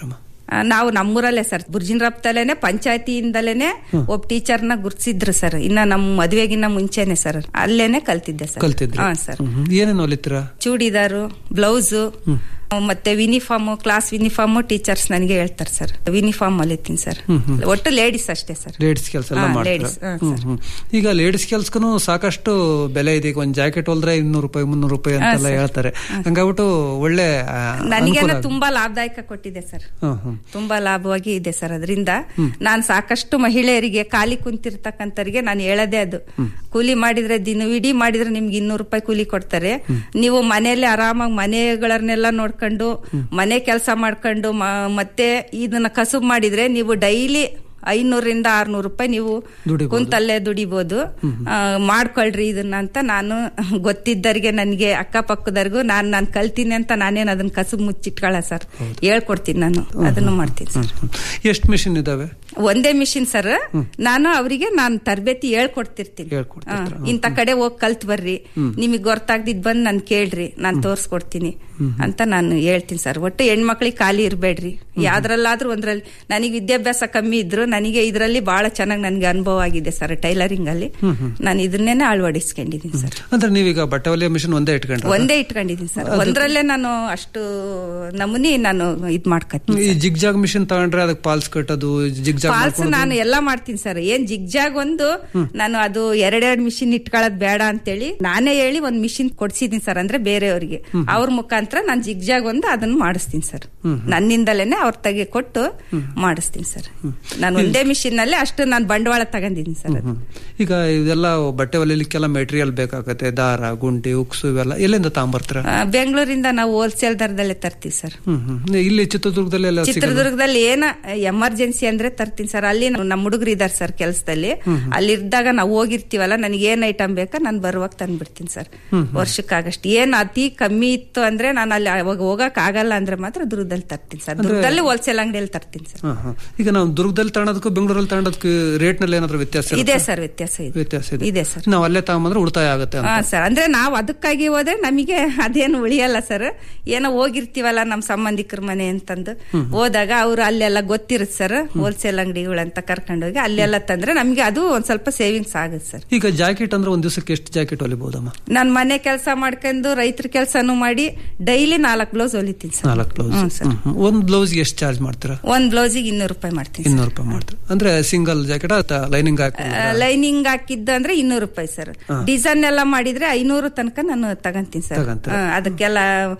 ಆ, ನಾವು ನಮ್ಮೂರಲ್ಲೇ ಸರ್ ಬುರ್ಜಿನ್ ರಪ್ತಲೇನೆ ಪಂಚಾಯತಿಯಿಂದಲೇನೆ ಒಬ್ಬ ಟೀಚರ್ನ ಗುರ್ತಿಸಿದ್ರು ಸರ್ ಇನ್ನ ನಮ್ಮ ಮದ್ವೆಗಿನ್ನ ಮುಂಚೆನೆ ಸರ್ ಅಲ್ಲೇನೆ ಕಲ್ತಿದ್ದೆ ಸರ್ ಕಲ್ತಿದ್ರಿ ಹಾ ಸರ್ ಹ್ಮ್. ಏನೇನು ಹೊಲಿತೀರಾ ಚೂಡಿದಾರು ಬ್ಲೌಸು ಮತ್ತೆ ಯೂನಿಫಾರ್ಮ್ ಕ್ಲಾಸ್ ಯೂನಿಫಾರ್ಮ್ ಟೀಚರ್ಸ್ ನನಗೆ ಹೇಳ್ತಾರೆ ಸರ್ ಯೂನಿಫಾರ್ಮ್ ಹೊಲಿತೀನಿ ಸರ್ ಹ್ಮ್, ಹ್ಮ್. ಒಟ್ಟು ಲೇಡೀಸ್ ಅಷ್ಟೇ ಸರ್ ಲೇಡೀಸ್ ಕೆಲಸ ಎಲ್ಲ ಹಾ, ಮಾಡ್ತೀರಾ ladies, ಹಾ, ಹ್ಮ್, ಹ್ಮ್. ಈಗ ಲೇಡೀಸ್ ಕೆಲ್ಸಕ್ಕೂ ಸಾಕಷ್ಟು ಬೆಲೆ ಇದೆ ಈಗ ಒಂದ್ ಜಾಕೆಟ್ ಹೊಲ್ದ್ರೆ ಇನ್ನೂರು ರೂಪಾಯಿ ಮುನ್ನೂರು ರೂಪಾಯಿ ಅಂತೆಲ್ಲ ಹಾ, ಸರ್. ಹೇಳ್ತಾರೆ ಹಂಗಾಗ್ಬಿಟ್ಟು ಒಳ್ಳೆ ಆ, ನನಗೇನೋ ಅನುಕೂಲ ಆಗುತ್ತೆ. ತುಂಬಾ ಲಾಭದಾಯಕ ಕೊಟ್ಟಿದೆ ಸರ್ ಹ್ಮ್, ಹ್ಮ್. ತುಂಬಾ ಲಾಭವಾಗಿ ಇದೆ ಸರ್ ಅದರಿಂದ ನಾನು ಸಾಕಷ್ಟು ಮಹಿಳೆಯರಿಗೆ ಖಾಲಿ ಕುಂತಿರ್ತಕ್ಕಂಥವ್ರಿಗೆ ನಾನು ಹೇಳೋದೇ ಅದು ಕೂಲಿ ಮಾಡಿದ್ರೆ ದಿನವಿಡೀ ಮಾಡಿದ್ರೆ ನಿಮ್ಗೆ ಇನ್ನೂರು ರೂಪಾಯಿ ಕೂಲಿ ಕೊಡ್ತಾರೆ ನೀವು ಮನೆಯಲ್ಲಿ ಆರಾಮಾಗಿ ಮನೆಗಳನ್ನೆಲ್ಲ ನೋಡ್ಕೊಂಡು ಮನೆ ಕೆಲಸ ಮಾಡ್ಕೊಂಡು ಮ- ಮತ್ತೆ ಇದನ್ನ ಕಸುಬು ಮಾಡಿದ್ರೆ ನೀವು ಡೈಲಿ ಐನೂರಿಂದ ಆರ್ನೂರು ರೂಪಾಯಿ ನೀವು ದುಡಿಬೋದು. ಕುಂತಲ್ಲೇ ದುಡಿಬೋದು ಆ, ಮಾಡ್ಕೊಳ್ರಿ ಇದನ್ನ ಅಂತ ನಾನು ಗೊತ್ತಿದ್ದರಿಗೆ ನನಗೆ ಅಕ್ಕಪಕ್ಕದವ್ರಿಗೂ ನಾನು ನಾನು ಕಲ್ತೀನಿ ಅಂತ ನಾನೇನು ಅದನ್ನ ಕಸುಬು ಮುಚ್ಚಿಟ್ಕೊಳ್ಳ ಸರ್ ಹೇಳ್ಕೊಡ್ತೀನಿ ನಾನು ಅದನ್ನು ಮಾಡ್ತೀನಿ ಸರ್ ಎಷ್ಟು ಮಿಷಿನ್ ಇದಾವೆ ಒಂದೇ ಮಿಷಿನ್ ಸರ್ ನಾನು ಅವರಿಗೆ ನಾನು ತರಬೇತಿ ಹೇಳ್ಕೊಡ್ತಿರ್ತೀನಿ ಹೇಳ್ಕೊಡ್ತಿರ್ತೀರ. ಆ, ಇಂಥ ಕಡೆ ಹೋಗಿ ಕಲ್ತ್ ಬರ್ರಿ ಹ್ಮ್. ನಿಮಗೆ ಗೊತ್ತಾಗ್ದಿದ್ ಬಂದ್ ನಾನು ಕೇಳ್ರಿ ನಾನು ತೋರ್ಸ್ಕೊಡ್ತೀನಿ ಅಂತ ನಾನು ಹೇಳ್ತೀನಿ ಸರ್ ಒಟ್ಟು ಹೆಣ್ಮಕ್ಳಿಗೆ ಖಾಲಿ ಇರಬೇಡ್ರಿ ಯಾವ್ದ್ರಲ್ಲಾದ್ರೂ ಒಂದ್ರಲ್ಲಿ ನನಗೆ ವಿದ್ಯಾಭ್ಯಾಸ ಕಮ್ಮಿ ಇದ್ರು ನನಗೆ ಇದರಲ್ಲಿ ಬಹಳ ಚೆನ್ನಾಗಿ ನನಗೆ ಅನುಭವ ಆಗಿದೆ ಸರ್ ಟೈಲರಿಂಗ್ ಅಲ್ಲಿ ಹ್ಮ್, ಹ್ಮ್. ನಾನು ಇದನ್ನೇನೆ ಅಳವಡಿಸ್ಕೊಂಡಿದ್ದೀನಿ ಸರ್ ಅಂದ್ರೆ ನೀವೀಗ ಬಟ್ಟೆ ಹೊಲಿಯೋ ಮಿಷಿನ್ ಒಂದೇ ಇಟ್ಕೊಂಡ್ರೆ ಒಂದೇ ಇಟ್ಕೊಂಡಿದ್ದೀನಿ ಸರ್ ಅದು- ಒಂದ್ರಲ್ಲೇ ನಾನು ಅಷ್ಟು ನಮೂನಿ ನಾನು ಇದ್ ಮಾಡ್ಕೊತೀನಿ ಈ ಜಿಗ್ ಜಾಗ್ ಮಿಷಿನ್ ತಗೊಂಡ್ರೆ ಅದಕ್ಕೆ ಪಾಲ್ಸ್ ಕಟ್ಟೋದು ಜಿಗ್ ಜಾಗ್ ಫಾಲ್ಸ್ ನಾನು ಎಲ್ಲಾ ಮಾಡ್ತೀನಿ ಸರ್ ಏನ್ ಜಿಗ್ಜಾಗ್ ಒಂದು ನಾನು ಅದು ಎರಡೆರಡು ಮಿಷಿನ್ ಇಟ್ಕೊಳ್ಳೋದ್ ಬೇಡ ಅಂತೇಳಿ ನಾನೇ ಹೇಳಿ ಒಂದ್ ಮಿಷಿನ್ ಕೊಡ್ಸಿದೀನಿ ಸರ್ ಅಂದ್ರೆ ಬೇರೆಯವ್ರಿಗೆ ಅವ್ರ ಮುಖಾಂತರ ನಾನು ಜಿಗ್ಜಾಗ್ ಒಂದು ಅದನ್ನ ಮಾಡಿಸ್ತೀನಿ ಸರ್ ನನ್ನಿಂದಲೇನೆ ಅವ್ರ ತೆಗೆ ಕೊಟ್ಟು ಮಾಡಿಸ್ತೀನಿ ಸರ್ ನಾನು ಒಂದೇ ಮಿಷಿನ್ ನಲ್ಲೇ ಅಷ್ಟು ನಾನು ಬಂಡವಾಳ ತಗೊಂಡಿದ್ದೀನಿ ಸರ್ ಅದು. ಈಗ ಇದೆಲ್ಲ ಬಟ್ಟೆ ಹೊಲಿಲಿಕ್ಕೆಲ್ಲ ಮೆಟೀರಿಯಲ್ ಬೇಕಾಗತ್ತೆ ದಾರ ಗುಂಡಿ ಉಕ್ಸು ಇವೆಲ್ಲ ಎಲ್ಲಿಂದ ತಗೊಂಬರ್ತೀರ ಆ, ಬೆಂಗಳೂರಿಂದ ನಾವು ಹೋಲ್ಸೇಲ್ ದರದಲ್ಲೇ ತರ್ತೀವಿ ಸರ್ ಹ್ಮ್ ಹ್ಮ್ ಇಲ್ಲಿ ಚಿತ್ರದುರ್ಗದಲ್ಲಿ ಎಲ್ಲ ಸಿಗಲ್ಲ? ಚಿತ್ರದುರ್ಗದಲ್ಲಿ ಏನ ಎಮರ್ಜೆನ್ಸಿ ಅಂದ್ರೆ ತರ್ತೀನಿ ಸರ್ ಅಲ್ಲಿ ನಾವು- ನಮ್ಮ ಹುಡುಗರು ಇದಾರೆ ಸರ್ ಕೆಲಸದಲ್ಲಿ ಅಲ್ಲಿ ಇದ್ದಾಗ ನಾವು ಹೋಗಿರ್ತೀವಲ್ಲ ನನಗೆ ಏನ್ ಐಟಮ್ ಬೇಕಾ ನಾನು ಬರುವಾಗ ತಂದ್ಬಿಡ್ತೀನಿ ಸರ್ ಹ್ಮ್, ಹ್ಮ್. ವರ್ಷಕ್ಕಾಗಷ್ಟು ಏನ್ ಅತಿ ಕಮ್ಮಿ ಇತ್ತು ಅಂದ್ರೆ ನಾನು ಅಲ್ಲಿ ಅವಾಗ ಹೋಗಕ್ ಆಗಲ್ಲ ಅಂದ್ರೆ ಮಾತ್ರ ದುರ್ಗದಲ್ಲಿ ತರ್ತೀನಿ ಸರ್ ಅಂದ್ರೆ- ದುರ್ಗದಲ್ಲಿ ಹೋಲ್ಸೇಲ್ ಅಂಗಡಿಯಲ್ಲಿ ತರ್ತೀನಿ ಸರ್ ಹಾ, ಹಾ. ಈಗ ನಾವು ದುರ್ಗದಲ್ಲಿ ತಗೊಳೋದಕ್ಕೂ ಬೆಂಗಳೂರಲ್ಲಿ ತಗೊಳೋದಕ್ಕೂ ರೇಟ್ ನಲ್ಲಿ ಏನಾದ್ರು ವ್ಯತ್ಯಾಸ ಇದೆ ಇರುತ್ತಾ? ಸರ್ ವ್ಯತ್ಯಾಸ ಇದೆ ವ್ಯತ್ಯಾಸ ಇದೆ ಇದೆ ಸರ್ ನಾವು ಅಲ್ಲೇ ತಗೊಂಬಂದ್ರೆ ಉಳಿತಾಯ ಆಗುತ್ತೆ ಅಂತ ಹಾ ಸರ್ ಅಂದ್ರೆ ನಾವು ಅದಕ್ಕಾಗಿ ಹೋದ್ರೆ ನಮಗೆ ಅದೇನು ಉಳಿಯಲ್ಲ ಸರ್ ಏನೋ ಹೋಗಿರ್ತೀವಲ್ಲ ನಮ್ಮ ಸಂಬಂಧಿಕರ ಮನೆ ಅಂತಂದು ಹೋದಾಗ ಅವ್ರು ಅಲ್ಲೆಲ್ಲ ಗೊತ್ತಿರುತ್ತೆ ಸರ್ ಹೋಲ್ಸೇಲ್ ಅಂಗಡಿಗಳಂತ ಕರ್ಕೊಂಡೋಗಿ ಅಲ್ಲೆಲ್ಲ ತಂದ್ರೆ ನಮಗೆ ಅದು ಒಂದ್ ಸ್ವಲ್ಪ ಸೇವಿಂಗ್ಸ್ ಆಗುತ್ತೆ ಸರ್ ಈಗ ಜಾಕೆಟ್ ಅಂದ್ರೆ ಒಂದ್ ದಿವಸಕ್ಕೆ ಎಷ್ಟು ಜಾಕೆಟ್ ಹೊಲಿಬಹುದಮ್ಮ ನಾನ್ ಮನೆ ಕೆಲಸ ಮಾಡ್ಕೊಂಡು ರೈತರ ಕೆಲಸನೂ ಮಾಡಿ ಡೈಲಿ ನಾಲ್ಕು ಬ್ಲೌಸ್ ಹೊಲಿತೀನಿ ಸರ್ ನಾಲ್ಕು ಬ್ಲೌಸ್ ಹ್ಮ್, ಸರ್. ಒಂದ್ ಬ್ಲೌಸ್ ಎಷ್ಟು ಚಾರ್ಜ್ ಮಾಡ್ತೀರಾ ಒಂದ್ ಬ್ಲೌಸಿಗೆ ಇನ್ನೂರು ರೂಪಾಯಿ ಮಾಡ್ತೀನಿ ಇನ್ನೂರು ರೂಪಾಯಿ ಮಾಡ್ತೀರಾ ಅಂದ್ರೆ ಸಿಂಗಲ್ ಜಾಕೆಟ್ ಲೈನಿಂಗ್ ಹಾಕಿ ಲೈನಿಂಗ್ ಹಾಕಿದ್ದು ಅಂದ್ರೆ ಇನ್ನೂರು ರೂಪಾಯಿ ಸರ್ ಹಾ. ಡಿಸೈನ್ ಎಲ್ಲ ಮಾಡಿದ್ರೆ ಐನೂರು ತನಕ ನಾನು ತಗಂತೀನಿ ಸರ್ ತಗಂತೀರ? ಹಾ, ಅದಕ್ಕೆಲ್ಲ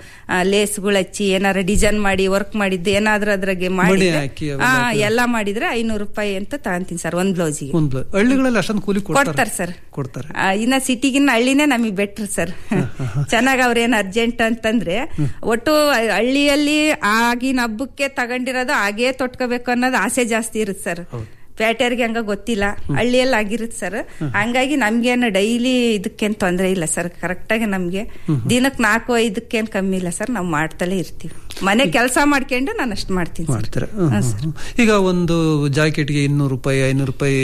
ಲೇಸ್ಗಳು ಹಚ್ಚಿ ಏನಾರ ಡಿಸೈನ್ ಮಾಡಿ ವರ್ಕ್ ಮಾಡಿದ್ದು ಏನಾದ್ರೂ ಅದ್ರಾಗೆ ಮಾಡಿದ್ರೆ ಹಾಕಿ ಹಾ, ಅವೆಲ್ಲ ಹಾಕಿ. ಎಲ್ಲ ಮಾಡಿದ್ರೆ ಐನೂರು ರೂಪಾಯಿ ಅಂತ ತಗಂತೀನಿ ಸರ್ ಒಂದ್ ಬ್ಲೌಸಿಗೆ ಒಂದ್ ಬ್ಲೌಸ್ ಹಳ್ಳಿಗಳಲ್ಲಿ ಅಷ್ಟೊಂದು ಕೂಲಿ ಕೊಡ್ತಾರೆ ಕೊಡ್ತಾರೆ ಸರ್ ಕೊಡ್ತಾರೆ ಆ, ಇನ್ನ ಸಿಟಿಗಿನ್ನ ಹಳ್ಳಿನೇ ನಮಗೆ ಬೆಟ್ರ್ ಸರ್ ಚೆನ್ನಾಗ್ ಅವ್ರೇನ್ ಅರ್ಜೆಂಟ್ ಅಂತಂದ್ರೆ ಒಟ್ಟು ಹಳ್ಳಿಯಲ್ಲಿ ಆಗಿನ ಹಬ್ಬಕ್ಕೆ ತಗೊಂಡಿರೋದು ಹಾಗೇ ತೊಟ್ಕೋಬೇಕು ಅನ್ನೋದು ಆಸೆ ಜಾಸ್ತಿ ಇರುತ್ತೆ ಸರ್ ಪೇಟೆಯವ್ರಿಗೆ ಹಂಗ ಗೊತ್ತಿಲ್ಲ ಹಳ್ಳಿಯಲ್ಲಿ ಆಗಿರುತ್ತೆ ಸರ್ ಹಂಗಾಗಿ ನಮ್ಗೇನು ಡೈಲಿ ಇದಕ್ಕೇನ್ ತೊಂದರೆ ಇಲ್ಲ ಸರ್ ಕರೆಕ್ಟಾಗಿ ನಮ್ಗೆ ದಿನಕ್ಕೆ ನಾಲ್ಕು ಐದಕ್ಕೇನ್ ಕಮ್ಮಿ ಇಲ್ಲ ಸರ್ ನಾವು ಮಾಡ್ತಲೇ ಇರ್ತೀವಿ ಮನೆ ಕೆಲಸ ಮಾಡ್ಕೊಂಡು ನಾನು ಅಷ್ಟು ಮಾಡ್ತೀನಿ ಸರ್ ಮಾಡ್ತಾರೆ ಹ್ಮ್, ಹ್ಮ್, ಹ್ಮ್. ಈಗ ಒಂದು ಜಾಕೆಟ್ಗೆ ಇನ್ನೂರು ರೂಪಾಯಿ ಐನೂರು ರೂಪಾಯಿ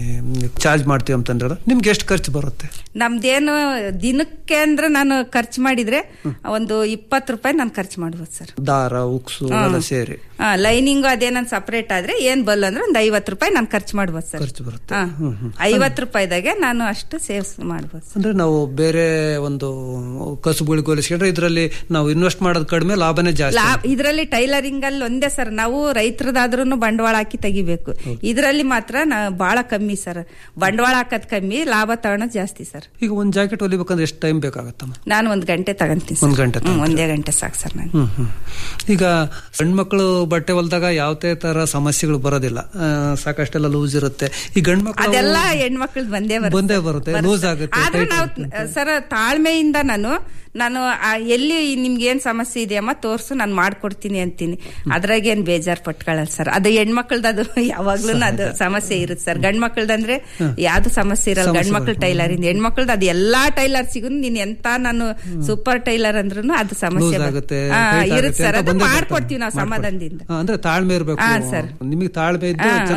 ಚಾರ್ಜ್ ಮಾಡ್ತೀವಿ ಅಂತಂದ್ರೆ ನಿಮ್ಗೆ ಎಷ್ಟು ಖರ್ಚು ಬರುತ್ತೆ ನಮ್ದೇನು ದಿನಕ್ಕೆ ಅಂದ್ರೆ ನಾನು ಖರ್ಚು ಮಾಡಿದ್ರೆ ಒಂದು ಇಪ್ಪತ್ತು ರೂಪಾಯಿ ನಾನು ಖರ್ಚು ಮಾಡ್ಬೋದು ಸರ್ ದಾರ ಉಕ್ಸು ಹಾ. ಎಲ್ಲ ಸೇರಿ ಲೈನಿಂಗ್ ಅದೇನನ್ ಸಪರೇಟ್ ಆದ್ರೆ ಏನ್ ಬಲ್ ಅಂದ್ರೆ ಒಂದು ಐವತ್ತು ರೂಪಾಯಿ ನಾನು ಖರ್ಚು ಮಾಡ್ಬೋದು ಸರ್ ಖರ್ಚು ಬರುತ್ತೆ ಹಾ. ಹ್ಮ್, ಹ್ಮ್. ಐವತ್ತು ರೂಪಾಯಿದಾಗೆ ನಾನು ಅಷ್ಟು ಸೇವ್ಸ್ ಮಾಡ್ಬೋದು ಅಂದ್ರೆ ನಾವು ಬೇರೆ ಒಂದು ಕಸುಬುಗಳಿಗೆ ಹೋಲಿಸ್ಕೊಂಡ್ರೆ ಇದರಲ್ಲಿ ನಾವು ಇನ್ವೆಸ್ಟ್ ಮಾಡೋದು ಕಡಿಮೆ ಲಾಭನೇ ಜಾಸ್ತಿ ಲಾಭ ಇದರಲ್ಲಿ ಟೈಲರಿಂಗ್ ಅಲ್ಲಿ ಒಂದೇ ಸರ್ ನಾವು ರೈತರದಾದ್ರೂ ಬಂಡವಾಳ ಹಾಕಿ ತೆಗಿಬೇಕು ಇದರಲ್ಲಿ ಮಾತ್ರ ನಾ ಬಹಳ ಕಮ್ಮಿ ಸರ್ ಬಂಡವಾಳ ಹಾಕೋದ್ ಕಮ್ಮಿ ಲಾಭ ತಗೊಳೋದು ಜಾಸ್ತಿ ಸರ್ ಈಗ ಒಂದ್ ಜಾಕೆಟ್ ಹೊಲಿಬೇಕಂದ್ರೆ ಎಷ್ಟು ಟೈಮ್ ಬೇಕಾಗತ್ತಮ್ಮ ನಾನು ಒಂದ್ ಗಂಟೆ ತಗಂತೀನಿ ಒಂದ್ ಸರ್. ಗಂಟೆ ಹ್ಮ್, ಒಂದೇ ಗಂಟೆ ಸಾಕು ಸರ್ ನಾನು ಹ್ಮ್ ಹ್ಮ್ ಈಗ ಹೆಣ್ಮಕ್ಳು ಬಟ್ಟೆ ಹೊಲ್ದಾಗ ಯಾವುದೇ ತರ ಸಮಸ್ಯೆಗಳು ಬರೋದಿಲ್ಲ ಆ, ಸಾಕಷ್ಟೆಲ್ಲ ಲೂಸ್ ಇರುತ್ತೆ ಈ ಗಂಡ್ ಮಕ್ಳು ಅದೆಲ್ಲ ಹೆಣ್ಮಕ್ಳದ್ ಬಂದೇ ಬರುತ್ತೆ ಬಂದೇ ಬರುತ್ತೆ ಲೂಸ್ ಆಗುತ್ತೆ ಆದ್ರೆ tight ನಾವು ಆಗುತ್ತೆ. ಸರ್ ತಾಳ್ಮೆಯಿಂದ ನಾನು ನಾನು ಆ ಎಲ್ಲಿ ನಿಮ್ಗೆ ಏನ್ ಸಮಸ್ಯೆ ಇದೆಯಮ್ಮ ತೋರ್ಸು ನಾನು ಮಾಡ್ಕೊಡ್ತೀನಿ ಅಂತೀನಿ ಅದ್ರಾಗ ಏನ್ ಬೇಜಾರ್ ಪಟ್ಕೊಳ್ಳಲ್ಲ ಸರ್ ಅದು ಹೆಣ್ಮಕ್ಳದ್ದು ಅದು ಯಾವಾಗ್ಲೂ ಅದು ಸಮಸ್ಯೆ ಇರುತ್ತೆ ಸರ್ ಗಂಡ್ ಮಕ್ಳದಂದ್ರೆ ಯಾವ್ದು ಸಮಸ್ಯೆ ಇರಲ್ಲ ಸಮಸ್ಯೆ ಗಂಡ್ ಮಕ್ಳು ಬರುತ್ತೆ. ಟೈಲರ್ ಹೆಣ್ಮಕ್ಳದ್ದು ಅದು ಎಲ್ಲಾ ಟೈಲರ್ ಸಿಗು ನೀನ್ ಎಂತ ನಾನು ಸೂಪರ್ ಟೈಲರ್ ಅಂದ್ರೂ ಅದು ಸಮಸ್ಯೆ ಲೂಸ್ ಬರುತ್ತೆ. ಆಗುತ್ತೆ ಆ, tight ಇರುತ್ತೆ ಆಗುತ್ತೆ ಸರ್ ಅಂತ ಅದು ಬಂದೇ ಮಾಡ್ಕೊಡ್ತೀವಿ ನಾವು ಬರ್ತಾರೆ. ಸಮಾಧಾನದಿಂದ ಆ, ಅಂದ್ರೆ ತಾಳ್ಮೆ ಇರಬೇಕು ಹಾ, ಸರ್. ನಿಮಗೆ ತಾಳ್ಮೆ ಇದ್ದು ಹಾ, ಚೆನ್ನಾಗಿ ಸ್ಪಂದಿಸ್ಬೇಕು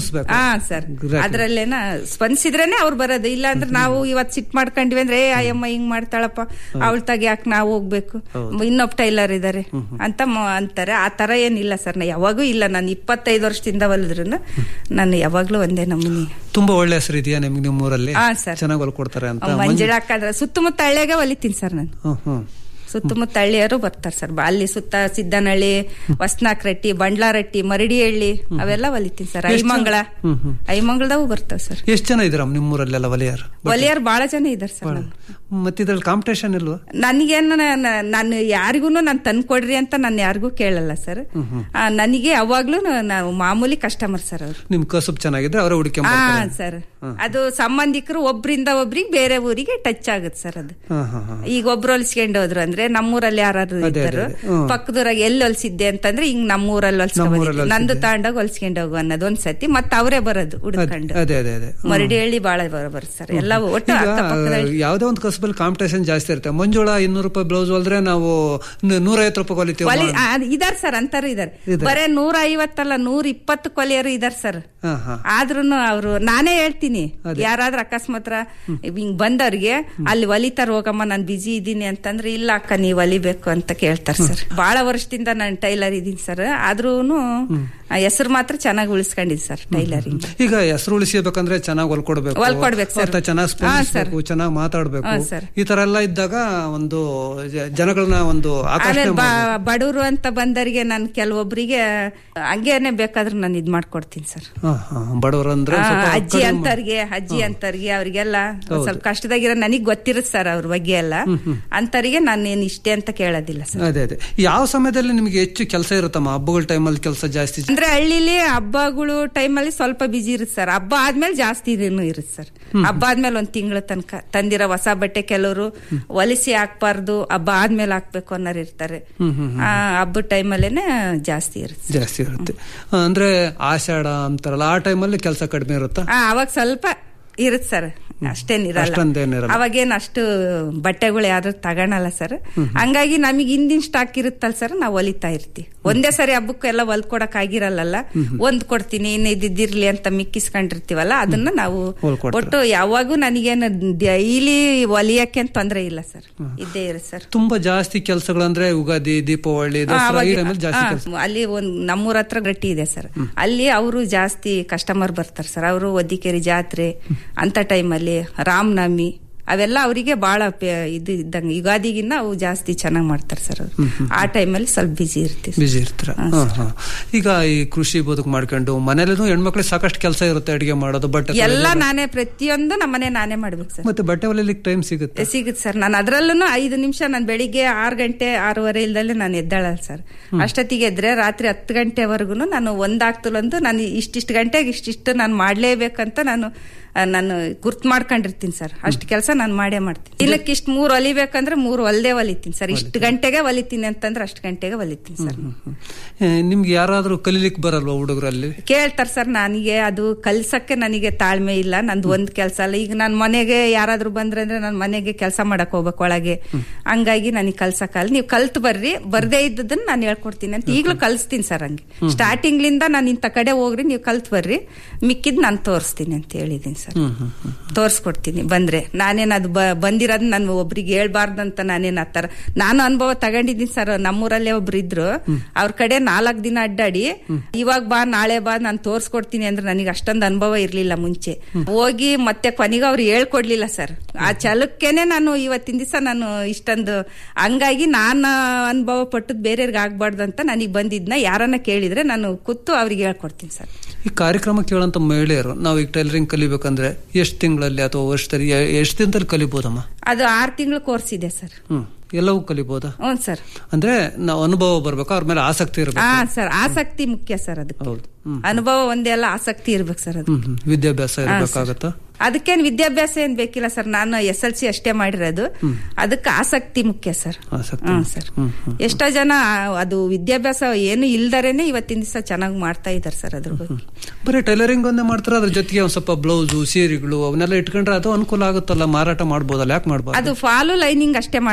ಸ್ಪಂದಿಸ್ಬೇಕು ಹಾ ಸರ್ Exactly. ಅದ್ರಲ್ಲೇನ ಸ್ಪಂದಿಸಿದ್ರೇನೆ ಅವ್ರು ಬರೋದು ಇಲ್ಲ ಅಂದ್ರೆ ನಾವು ಇವತ್ ಸಿಟ್ ಮಾಡ್ಕೊಂಡಿವಿ ಅಂದ್ರೆ ಏ ಅಯ್ಯಮ್ಮ ಹಿಂಗ್ ಮಾಡ್ತಾಳಪ್ಪ ಅವಳ ತಗ ಯಾಕೆ ನಾವು ಹೋಗ್ಬೇಕು ಇನ್ನೊಬ್ಬ ಟೈಲರ್ ಇದಾರೆ ಅಂತ ಮ- ಅಂತಾರೆ ಆ ತರ ಏನಿಲ್ಲ ಸರ್ ನಾ ಯಾವಾಗೂ ಇಲ್ಲ ನಾನು ಇಪ್ಪತ್ತೈದು ವರ್ಷದಿಂದ ಹೊಲಿದ್ರು ನಾನು ಯಾವಾಗ್ಲೂ ಒಂದೇ ನಮೂನಿ ತುಂಬಾ ಒಳ್ಳೆ ಹೆಸರು ಇದೆಯಾ ನಿಮ್ಗೆ ನಿಮ್ಮ ಊರಲ್ಲಿ ಹಾ, ಸರ್. ಚೆನ್ನಾಗಿ ಹೊಲ್ಕೊಡ್ತಾರೆ ಅಂತ ಮಂಜುಳಾಕಂದ್ರೆ ಸುತ್ತಮುತ್ತ ಹಳ್ಳಿಯಾಗೆ ಹೊಲಿತೀನಿ ಸರ್ ನಾನು ಹ್ಮ್ ಹ್ಮ್ ಸುತ್ತಮುತ್ತ ಹಳ್ಳಿಯರು ಬರ್ತಾರೆ ಸರ್ ಅಲ್ಲಿ ಸುತ್ತ ಸಿದ್ದನಹಳ್ಳಿ ಹೊಸ್ನಾಕ್ರಟ್ಟಿ ಬಂಡ್ಲಾರಟ್ಟಿ ಮರಡಿಹಳ್ಳಿ ಅವೆಲ್ಲ ಹೊಲಿತೀನಿ ಸರ್ ಎಷ್ಟ್ ಜನ? ಐಮಂಗಳ ಹ್ಮ್ ಹ್ಮ್ ಐಮಂಗಳದಾವು ಬರ್ತಾವ ಸರ್ ಎಷ್ಟ್ ಜನ ಇದ್ರ ನಿಮ್ಮೂರಲ್ಲೆಲ್ಲ ವಲಿಯರು ಒಲಿಯರ್ ಬಹಳ ಜನ ಇದಾರೆ ಸರ್ ನಾನು ಮತ್ತಿದ್ರಲ್ಲಿ ಕಾಂಪಿಟೇಷನ್ ಇಲ್ವಾ ನನಗೇನು ನ- ನಾನು ಯಾರಿಗೂ ನಾನು ತಂದ್ಕೊಡ್ರಿ ಅಂತ ನಾನು ಯಾರಿಗೂ ಕೇಳಲ್ಲ ಸರ್ ಹ್ಮ್ ಹ್ಮ್. ಆ, ನನಗೆ ಯಾವಾಗ್ಲೂ ನಾವು ಮಾಮೂಲಿ ಕಸ್ಟಮರ್ ಸರ್ ಅವರು ನಿಮ್ ಕಸುಬ್ ಚೆನ್ನಾಗಿದ್ರೆ ಅವರೇ ಹುಡುಕಿ ಹಾ ಸರ್ ಅದು ಸಂಬಂಧಿಕರು ಒಬ್ರಿಂದ ಒಬ್ರಿಗೆ ಬೇರೆ ಊರಿಗೆ ಟಚ್ ಆಗುತ್ತೆ ಸರ್ ಅದು ಈಗ ಒಬ್ರು ಹೊಲ್ಸ್ಕೊಂಡು ಹೋದ್ರು ಅಂದ್ರೆ ನಮ್ಮೂರಲ್ಲಿ ಯಾರು ಅದೇ, ಇದ್ದರು ಅದೇ. ಹ್ಮ್. ಪಕ್ಕದೂರಾಗ ಎಲ್ಲಿ ಹೊಲ್ಸಿದ್ದೆ ಅಂತಂದ್ರೆ ಹಿಂಗ್ ನಮ್ಮೂರಲ್ಲಿ ಹೊಲ್ಸ್ಕೊಂಡ್ ನಮ್ಮೂರಲ್ಲಿ ಬಂದಿದ್ದೆ. ನಂದು ಹೊಲ್ಸಿದ್ದೆ. ತಾಂಡಾಗ ಹೊಲ್ಸ್ಕೊಂಡು ಹೋಗು ಅನ್ನೋದು ಒಂದ್ ಸತಿ ಮತ್ತೆ ಅವರೇ ಬರೋದು ಹುಡ್ಕೊಂಡು ಅದೇ ಅದೇ ಅದೇ ಹ್ಮ್. ಮರಡಿಹಳ್ಳಿ ಬಾಳ ಬರುತ್ತೆ ಸರ್ ಎಲ್ಲ ಒಟ್ಟು ಈಗ ಅಕ್ಕಪಕ್ಕದ ಹಳ್ಳಿ. ಯಾವ್ದೋ ಒಂದು ಕಸಬಲ್ಲಿ ಕಾಂಪಿಟೇಷನ್ ಜಾಸ್ತಿ ಇರುತ್ತೆ ಮಂಜುಳ ಇನ್ನೂರು ರೂಪಾಯಿ ಬ್ಲೌಸ್ ಹೊಲ್ದ್ರೆ ನಾವು ನ- ನೂರೈವತ್ತು ರೂಪಾಯಿ ಹೊಲಿತೀವಿ ಒಲಿ ಆ, ಇದಾರ್ ಸರ್ ಅಂತಾರು ಇದಾರೆ ಇದಾರೆ. ಬರೇ ನೂರ ಐವತ್ತಲ್ಲ ನೂರ ಇಪ್ಪತ್ತು ಕೊಲೆಯರು ಇದಾರ್ ಸರ್ ಹಾ ಹಾ ಆದ್ರೂನು ಅವರು ನಾನೇ ಹೇಳ್ತೀನಿ ಯಾರಾದ್ರೂ ಅಕಸ್ಮಾತ್ ಹಿಂಗ್ ಬಂದವ್ರಿಗೆ ಅಲ್ಲಿ ಹೊಲಿತಾರ ಹೋಗಮ್ಮ ನಾನ್ ಬಿಜಿ ಇದ್ದೀನಿ ಅಂತಂದ್ರೆ ಇಲ್ಲ ಅಕ್ಕ ನೀವ್ ಹೊಲಿಬೇಕು ಅಂತ ಕೇಳ್ತಾರ ಸರ್ ಬಹಳ ವರ್ಷದಿಂದ ನಾನು ಟೈಲರ್ ಇದೀನಿ ಸರ್ ಆದ್ರೂನು ಹೆಸರು ಮಾತ್ರ ಚೆನ್ನಾಗಿ ಉಳಿಸ್ಕೊಂಡಿದ್ ಸರ್ ಟೈಲರಿಂಗ್ ಈಗ ಹೆಸರು ಉಳಿಸಬೇಕಂದ್ರೆ ಚೆನ್ನಾಗಿ ಹೊಲ್ಕೊಡ್ಬೇಕು ಹೊಲ್ಕೊಡ್ಬೇಕು sir. ಮತ್ತೆ ಚೆನ್ನಾಗಿ ಹಾ, ಸ್ಪಂದಿಸ್ಬೇಕು ಚೆನ್ನಾಗಿ ಮಾತಾಡ್ಬೇಕು ಹಾ, sir. ಈ ತರ ಎಲ್ಲ ಇದ್ದಾಗ ಒಂದು ಜ- ಜನಗಳನ್ನ ಒಂದು ಆಕರ್ಷಣೆ ಆಮೇಲೆ ಮಾಡ್ಬೇಕು. ಬಡವರು ಅಂತ ಬಂದವರಿಗೆ ನಾನು ಕೆಲವೊಬ್ರಿಗೆ ಹಂಗೇನೆ ಬೇಕಾದ್ರೆ ನಾನು ಇದ್ ಮಾಡ್ಕೊಡ್ತೀನಿ ಸರ್ ಹಾ, ಹಾ, ಬಡವರು ಅಂದ್ರೆ ಆ, ಸ್ವಲ್ಪ ಅಜ್ಜಿ ಕಡಿಮೆ ಅಂತರ್ಗೆ ಅಜ್ಜಿ ಅಂತರ್ಗೆ ಅವ್ರಿಗೆಲ್ಲ ಒಂದ್ ಹೌದು. ಸ್ವಲ್ಪ ಕಷ್ಟದಾಗಿರೋ ನನಗ್ ಗೊತ್ತಿರುತ್ತೆ ಸರ್ ಅವ್ರ ಬಗ್ಗೆ ಎಲ್ಲ ಅಂತರಿಗೆ ನಾನು ಏನ್ ಇಷ್ಟೇ ಅಂತ ಕೇಳೋದಿಲ್ಲ ಸರ್ ಅದೇ ಅದೇ ಯಾವ ಸಮಯದಲ್ಲಿ ನಿಮ್ಗೆ ಹೆಚ್ಚು ಕೆಲಸ ಇರುತ್ತಮ್ಮ ಹಬ್ಬಗಳ ಟೈಮಲ್ಲಿ ಕೆಲಸ ಜಾಸ್ತಿ ಅಂದ್ರೆ ಹಳ್ಳಿಲಿ ಹಬ್ಬಗಳು ಟೈಮಲ್ಲಿ ಸ್ವಲ್ಪ ಬಿಜಿ ಇರುತ್ತೆ ಸರ್ ಹಬ್ಬ ಆದ್ಮೇಲೆ ಜಾಸ್ತಿ ಇನ್ನು ಇರುತ್ತೆ ಸರ್ ಹಬ್ಬ ಆದ್ಮೇಲೆ ಒಂದ್ ತಿಂಗಳ ತನಕ ತಂದಿರೋ ಹೊಸ ಬಟ್ಟೆ ಕೆಲವರು ಹೊಲಿಸಿ ಹಾಕ್ಬಾರ್ದು ಹಬ್ಬ ಆದ್ಮೇಲೆ ಹಾಕ್ಬೇಕು ಅನ್ನೋರು ಇರ್ತಾರೆ ಹ್ಮ್, ಹ್ಮ್, ಹ್ಮ್. ಆ ಹಬ್ಬದ ಟೈಮಲ್ಲೇನೆ ಜಾಸ್ತಿ ಇರುತ್ತೆ ಜಾಸ್ತಿ ಇರುತ್ತೆ ಅಂದ್ರೆ ಆಷಾಢ ಅಂತಾರಲ್ಲ ಆ ಟೈಮಲ್ಲಿ ಕೆಲಸ ಕಡಿಮೆ ಇರುತ್ತಾ ಆ, ಅವಾಗ ಸ್ವಲ್ಪ ಇರುತ್ತೆ ಸರ್ ಅಷ್ಟೇನಿರಲ್ಲ ಅಷ್ಟೊಂದೇನಿರಲ್ಲ. ಅವಾಗೇನ್ ಅಷ್ಟು ಬಟ್ಟೆಗಳು ಯಾವ್ದು ತಗೊಳಲ್ಲ ಸರ್ ಹಂಗಾಗಿ ನಮಗೆ ಹಿಂದಿನ ಸ್ಟಾಕ್ ಇರುತ್ತಲ್ಲ ಸರ್ ನಾವು ಹೊಲಿತಾ ಇರ್ತೀವಿ ಒಂದೇ ಸರಿ ಹಬ್ಬಕ್ಕೆ ಎಲ್ಲ ಹೊಲ್ಕೊಡಕ್ ಆಗಿರಲ್ಲ ಒಂದ್ ಕೊಡ್ತೀನಿ ಇನ್ನು ಇದ್ದಿರ್ಲಿ ಅಂತ ಮಿಕ್ಕಿಸ್ಕೊಂಡಿರ್ತೀವಲ್ಲ ಅದನ್ನ ನಾವು ಹೊಲ್ಕೊಡ್ತೀರ. ಒಟ್ಟು ಯಾವಾಗೂ ನನಗೇನು ಡೈಲಿ ಹೊಲಿಯಕ್ಕೆ ಅಂತ ತೊಂದ್ರೆ ಇಲ್ಲ ಸರ್ ಇದ್ದೇ ಇರುತ್ತೆ ಸರ್ ತುಂಬಾ ಜಾಸ್ತಿ ಕೆಲಸಗಳಂದ್ರೆ ಯುಗಾದಿ ದೀಪಾವಳಿ ಆ, ದಸರಾ ಈ ಅವಾಗ- ಟೈಮಲ್ಲಿ ಜಾಸ್ತಿ ಆ, ಕೆಲಸ ಅಲ್ಲಿ ಒಂದ್ ನಮ್ಮೂರ ಹತ್ರ ಗಟ್ಟಿ ಇದೆ ಸರ್ ಅಲ್ಲಿ ಅವರು ಜಾಸ್ತಿ ಕಸ್ಟಮರ್ ಬರ್ತಾರೆ ಸರ್ ಅವರು ಒದ್ದಿಕೆರೆ ಜಾತ್ರೆ ಅಂತ ಟೈಮಲ್ಲಿ ರಾಮನವಮಿ ಅವೆಲ್ಲ ಅವರಿಗೆ ಬಹಳ ಇದು ಇದ್ದಂಗೆ ಯುಗಾದಿಗಿನ್ನ ಅವು ಜಾಸ್ತಿ ಚೆನ್ನಾಗಿ ಮಾಡ್ತಾರೆ ಸರ್ ಅವ್ರು ಆ ಟೈಮಲ್ಲಿ ಸ್ವಲ್ಪ ಬಿಜಿ ಇರ್ತೀವಿ ಬಿಜಿ ಇರ್ತೀರ ಹಾ, ಹಾ. ಈಗ ಈ ಕೃಷಿ ಬದುಕು ಮಾಡ್ಕೊಂಡು ಮನೇಲೂ ಹೆಣ್ಮಕ್ಳಿಗೆ ಸಾಕಷ್ಟು ಕೆಲಸ ಇರುತ್ತೆ ಅಡಿಗೆ ಮಾಡೋದು ಬಟ್ಟೆ ಎಲ್ಲ ತೊಳೆಯೋದು. ನಾನೇ ಪ್ರತಿಯೊಂದು ನಮ್ಮನೆ ನಾನೇ ಮಾಡ್ಬೇಕು ಸರ್ ಮತ್ತೆ ಬಟ್ಟೆ ಹೊಲಿಲಿಕ್ಕೆ ಟೈಮ್ ಸಿಗುತ್ತೆ ಸಿಗುತ್ತೆ ಸರ್ ನಾನು ಅದ್ರಲ್ಲೂ ಐದು ನಿಮಿಷ ನಾನು ಬೆಳಿಗ್ಗೆ ಆರು ಗಂಟೆ ಆರೂವರೆ ಇಲ್ದಲ್ಲೇ ನಾನು ಎದ್ದಾಳಲ್ಲ ಸರ್ ಅಷ್ಟೊತ್ತಿಗೆ ಎದ್ರೆ ರಾತ್ರಿ ಹತ್ತು ಗಂಟೆವರೆಗೂ ನಾನು ಒಂದಾಗ್ತಲೊಂದು ನಾನು ಇಷ್ಟಿಷ್ಟು ಗಂಟೆಗೆ ಇಷ್ಟಿಷ್ಟು ನಾನು ಮಾಡ್ಲೇಬೇಕಂತ ನಾನು ಆ, ನಾನು ಗುರ್ತ್ ಮಾಡ್ಕೊಂಡಿರ್ತೀನಿ ಸರ್ ಅಷ್ಟು ಕೆಲಸ ನಾನು ಮಾಡೇ ಮಾಡ್ತೀನಿ ದಿನಕ್ಕೆ ಇಷ್ಟು ಮೂರು ಹೊಲಿಬೇಕಂದ್ರೆ ಮೂರು ಹೊಲ್ದೇ ಹೊಲಿತೀನಿ ಸರ್ ಇಷ್ಟು ಗಂಟೆಗೆ ಹೊಲಿತೀನಿ ಅಂತಂದ್ರೆ ಅಷ್ಟು ಗಂಟೆಗೆ ಹೊಲಿತೀನಿ ಸರ್ ಏ, ನಿಮ್ಗೆ ಯಾರಾದ್ರೂ ಕಲೀಲಿಕ್ಕೆ ಬರಲ್ವಾ ಹುಡುಗರಲ್ಲಿ ಕೇಳ್ತಾರೆ ಸರ್ ನನಗೆ ಅದು ಕಲ್ಸಕ್ಕೆ ನನಗೆ ತಾಳ್ಮೆ ಇಲ್ಲ ನಂದು ಒಂದ್ ಕೆಲಸ ಅಲ್ಲ ಈಗ ನಾನು ಮನೆಗೆ ಯಾರಾದ್ರೂ ಬಂದ್ರೆ ಅಂದ್ರೆ ನಾನು ಮನೆಗೆ ಕೆಲಸ ಮಾಡಕ್ ಹೋಗ್ಬೇಕು ಒಳಗೆ ಹಂಗಾಗಿ ನನಗೆ ಕಲ್ಸಕ್ಕಲ್ಲ ನೀವು ಕಲ್ತ್ ಬರ್ರಿ ಬರ್ದೇ ಇದ್ದದನ್ನ ನಾನು ಹೇಳ್ಕೊಡ್ತೀನಿ ಅಂತ ಈಗಲೂ ಕಲಿಸ್ತೀನಿ ಸರ್ ಹಂಗೆ ಸ್ಟಾರ್ಟಿಂಗ್ಲಿಂದ ನಾನು ಇಂಥ ಕಡೆ ಹೋಗ್ರಿ ನೀವು ಕಲ್ತ್ ಬರ್ರಿ ಮಿಕ್ಕಿದ್ ನಾನು ತೋರಿಸ್ತೀನಿ ಅಂತ ಹೇಳಿದ್ದೀನಿ ಸರ್ ತೋರ್ಸ್ಕೊಡ್ತೀನಿ ಬಂದ್ರೆ ನಾನೇನ್ ಅದು ಬ- ಬಂದಿರೋದ್ ನಾನು ಒಬ್ರಿಗೆ ಹೇಳ್ಬಾರ್ದಂತ ನಾನೇನ್ ಆತರ ನಾನು ಅನುಭವ ತಗೊಂಡಿದ್ದೀನಿ ಸರ್ ನಮ್ಮೂರಲ್ಲೇ ಒಬ್ರು ಇದ್ರು ಅವ್ರ ಕಡೆ ನಾಲ್ಕ್ ದಿನ ಅಡ್ಡಾಡಿ ಇವಾಗ ಬಾ ನಾಳೆ ಬಾ ನಾನು ತೋರ್ಸ್ಕೊಡ್ತೀನಿ ಅಂದ್ರೆ ನನಗೆ ಅಷ್ಟೊಂದು ಅನುಭವ ಇರ್ಲಿಲ್ಲ ಮುಂಚೆ ಹೋಗಿ ಮತ್ತೆ ಕೊನೆಗೆ ಅವ್ರು ಹೇಳ್ಕೊಡ್ಲಿಲ್ಲ ಸರ್ ಆ ಛಲಕ್ಕೇನೆ ನಾನು ಇವತ್ತಿನ ದಿವಸ ನಾನು ಇಷ್ಟೊಂದು ಹಂಗಾಗಿ ನಾನು ಅನುಭವ ಪಟ್ಟದ್ ಬೇರೆಯವ್ರಿಗೆ ಆಗ್ಬಾರ್ದು ಅಂತ ನನಗೆ ಬಂದಿದ್ನ ಯಾರನ್ನ ಕೇಳಿದ್ರೆ ನಾನು ಕೂತು ಅವ್ರಿಗೆ ಹೇಳ್ಕೊಡ್ತೀನಿ ಸರ್ ಈ ಕಾರ್ಯಕ್ರಮ ಕೇಳಂತ ಮಹಿಳೆಯರು ನಾವು ಈಗ ಟೈಲರಿಂಗ್ ಕಲಿಬೇಕಂದ್ರೆ ಎಷ್ಟು ತಿಂಗಳಲ್ಲಿ ಅಥವಾ ವರ್ಷದಲ್ಲಿ ಎ- ಎಷ್ಟು ದಿನದಲ್ಲಿ ಕಲಿಬೋದಮ್ಮ ಅದು ಆರು ತಿಂಗಳು ಕೋರ್ಸ್ ಇದೆ ಸರ್ ಹ್ಮ್ ಎಲ್ಲವೂ ಕಲಿಬೋದಾ ಹ್ಞೂ ಸರ್ ಅಂದ್ರೆ ನಾವು ಅನುಭವ ಬರ್ಬೇಕು ಅವ್ರ ಮೇಲೆ ಆಸಕ್ತಿ ಇರಬೇಕು ಹಾ ಸರ್ ಆಸಕ್ತಿ ಮುಖ್ಯ ಸರ್ ಅದಕ್ಕೆ ಹೌದು ಹ್ಮ್ ಅನುಭವ ಒಂದೇ ಅಲ್ಲ ಆಸಕ್ತಿ ಇರ್ಬೇಕು ಸರ್ ಅದು ಹ್ಮ್ ಹ್ಮ್. ವಿದ್ಯಾಭ್ಯಾಸ ಹಾ, ಇರಬೇಕಾಗತ್ತಾ ಅದಕ್ಕೇನ್ ವಿದ್ಯಾಭ್ಯಾಸ ಏನ್ ಬೇಕಿಲ್ಲ ಸರ್ ನಾನು ಎಸ್ ಎಲ್ ಸಿ ಅಷ್ಟೇ ಮಾಡಿರೋದು ಅದಕ್ಕೆ ಆಸಕ್ತಿ ಮುಖ್ಯ ಸರ್ ಆಸಕ್ತಿ ಹ್ಮ್ ಸರ್ ಹ್ಮ್ ಹ್ಮ್ ಎಷ್ಟೋ ಜನ ಅದು ವಿದ್ಯಾಭ್ಯಾಸ ಏನು ಇಲ್ದರೇನೆ ಇವತ್ತಿನ ದಿವಸ ಚೆನ್ನಾಗಿ ಮಾಡ್ತಾ ಇದಾರೆ ಸರ್ ಅದ್ರ ಬಗ್ಗೆ ಬರೀ ಟೈಲರಿಂಗ್ ಒಂದೇ ಮಾಡ್ತಾರೆ ಅದ್ರ ಜೊತೆಗೆ ಒಂದ್ ಸ್ವಲ್ಪ ಬ್ಲೌಸು ಸೀರೆಗಳು ಅವನ್ನೆಲ್ಲ ಇಟ್ಕೊಂಡ್ರೆ ಅದು ಅನುಕೂಲ ಆಗುತ್ತಲ್ಲ ಮಾರಾಟ ಮಾಡ್ಬೋದಲ್ಲ ಯಾಕೆ ಮಾಡ್ಬಾರ್ದು ಅದು ಫಾಲು ಲೈನಿಂಗ್ ಅಷ್ಟೇ ಮಾಡ್ತೀನಿ ಸರ್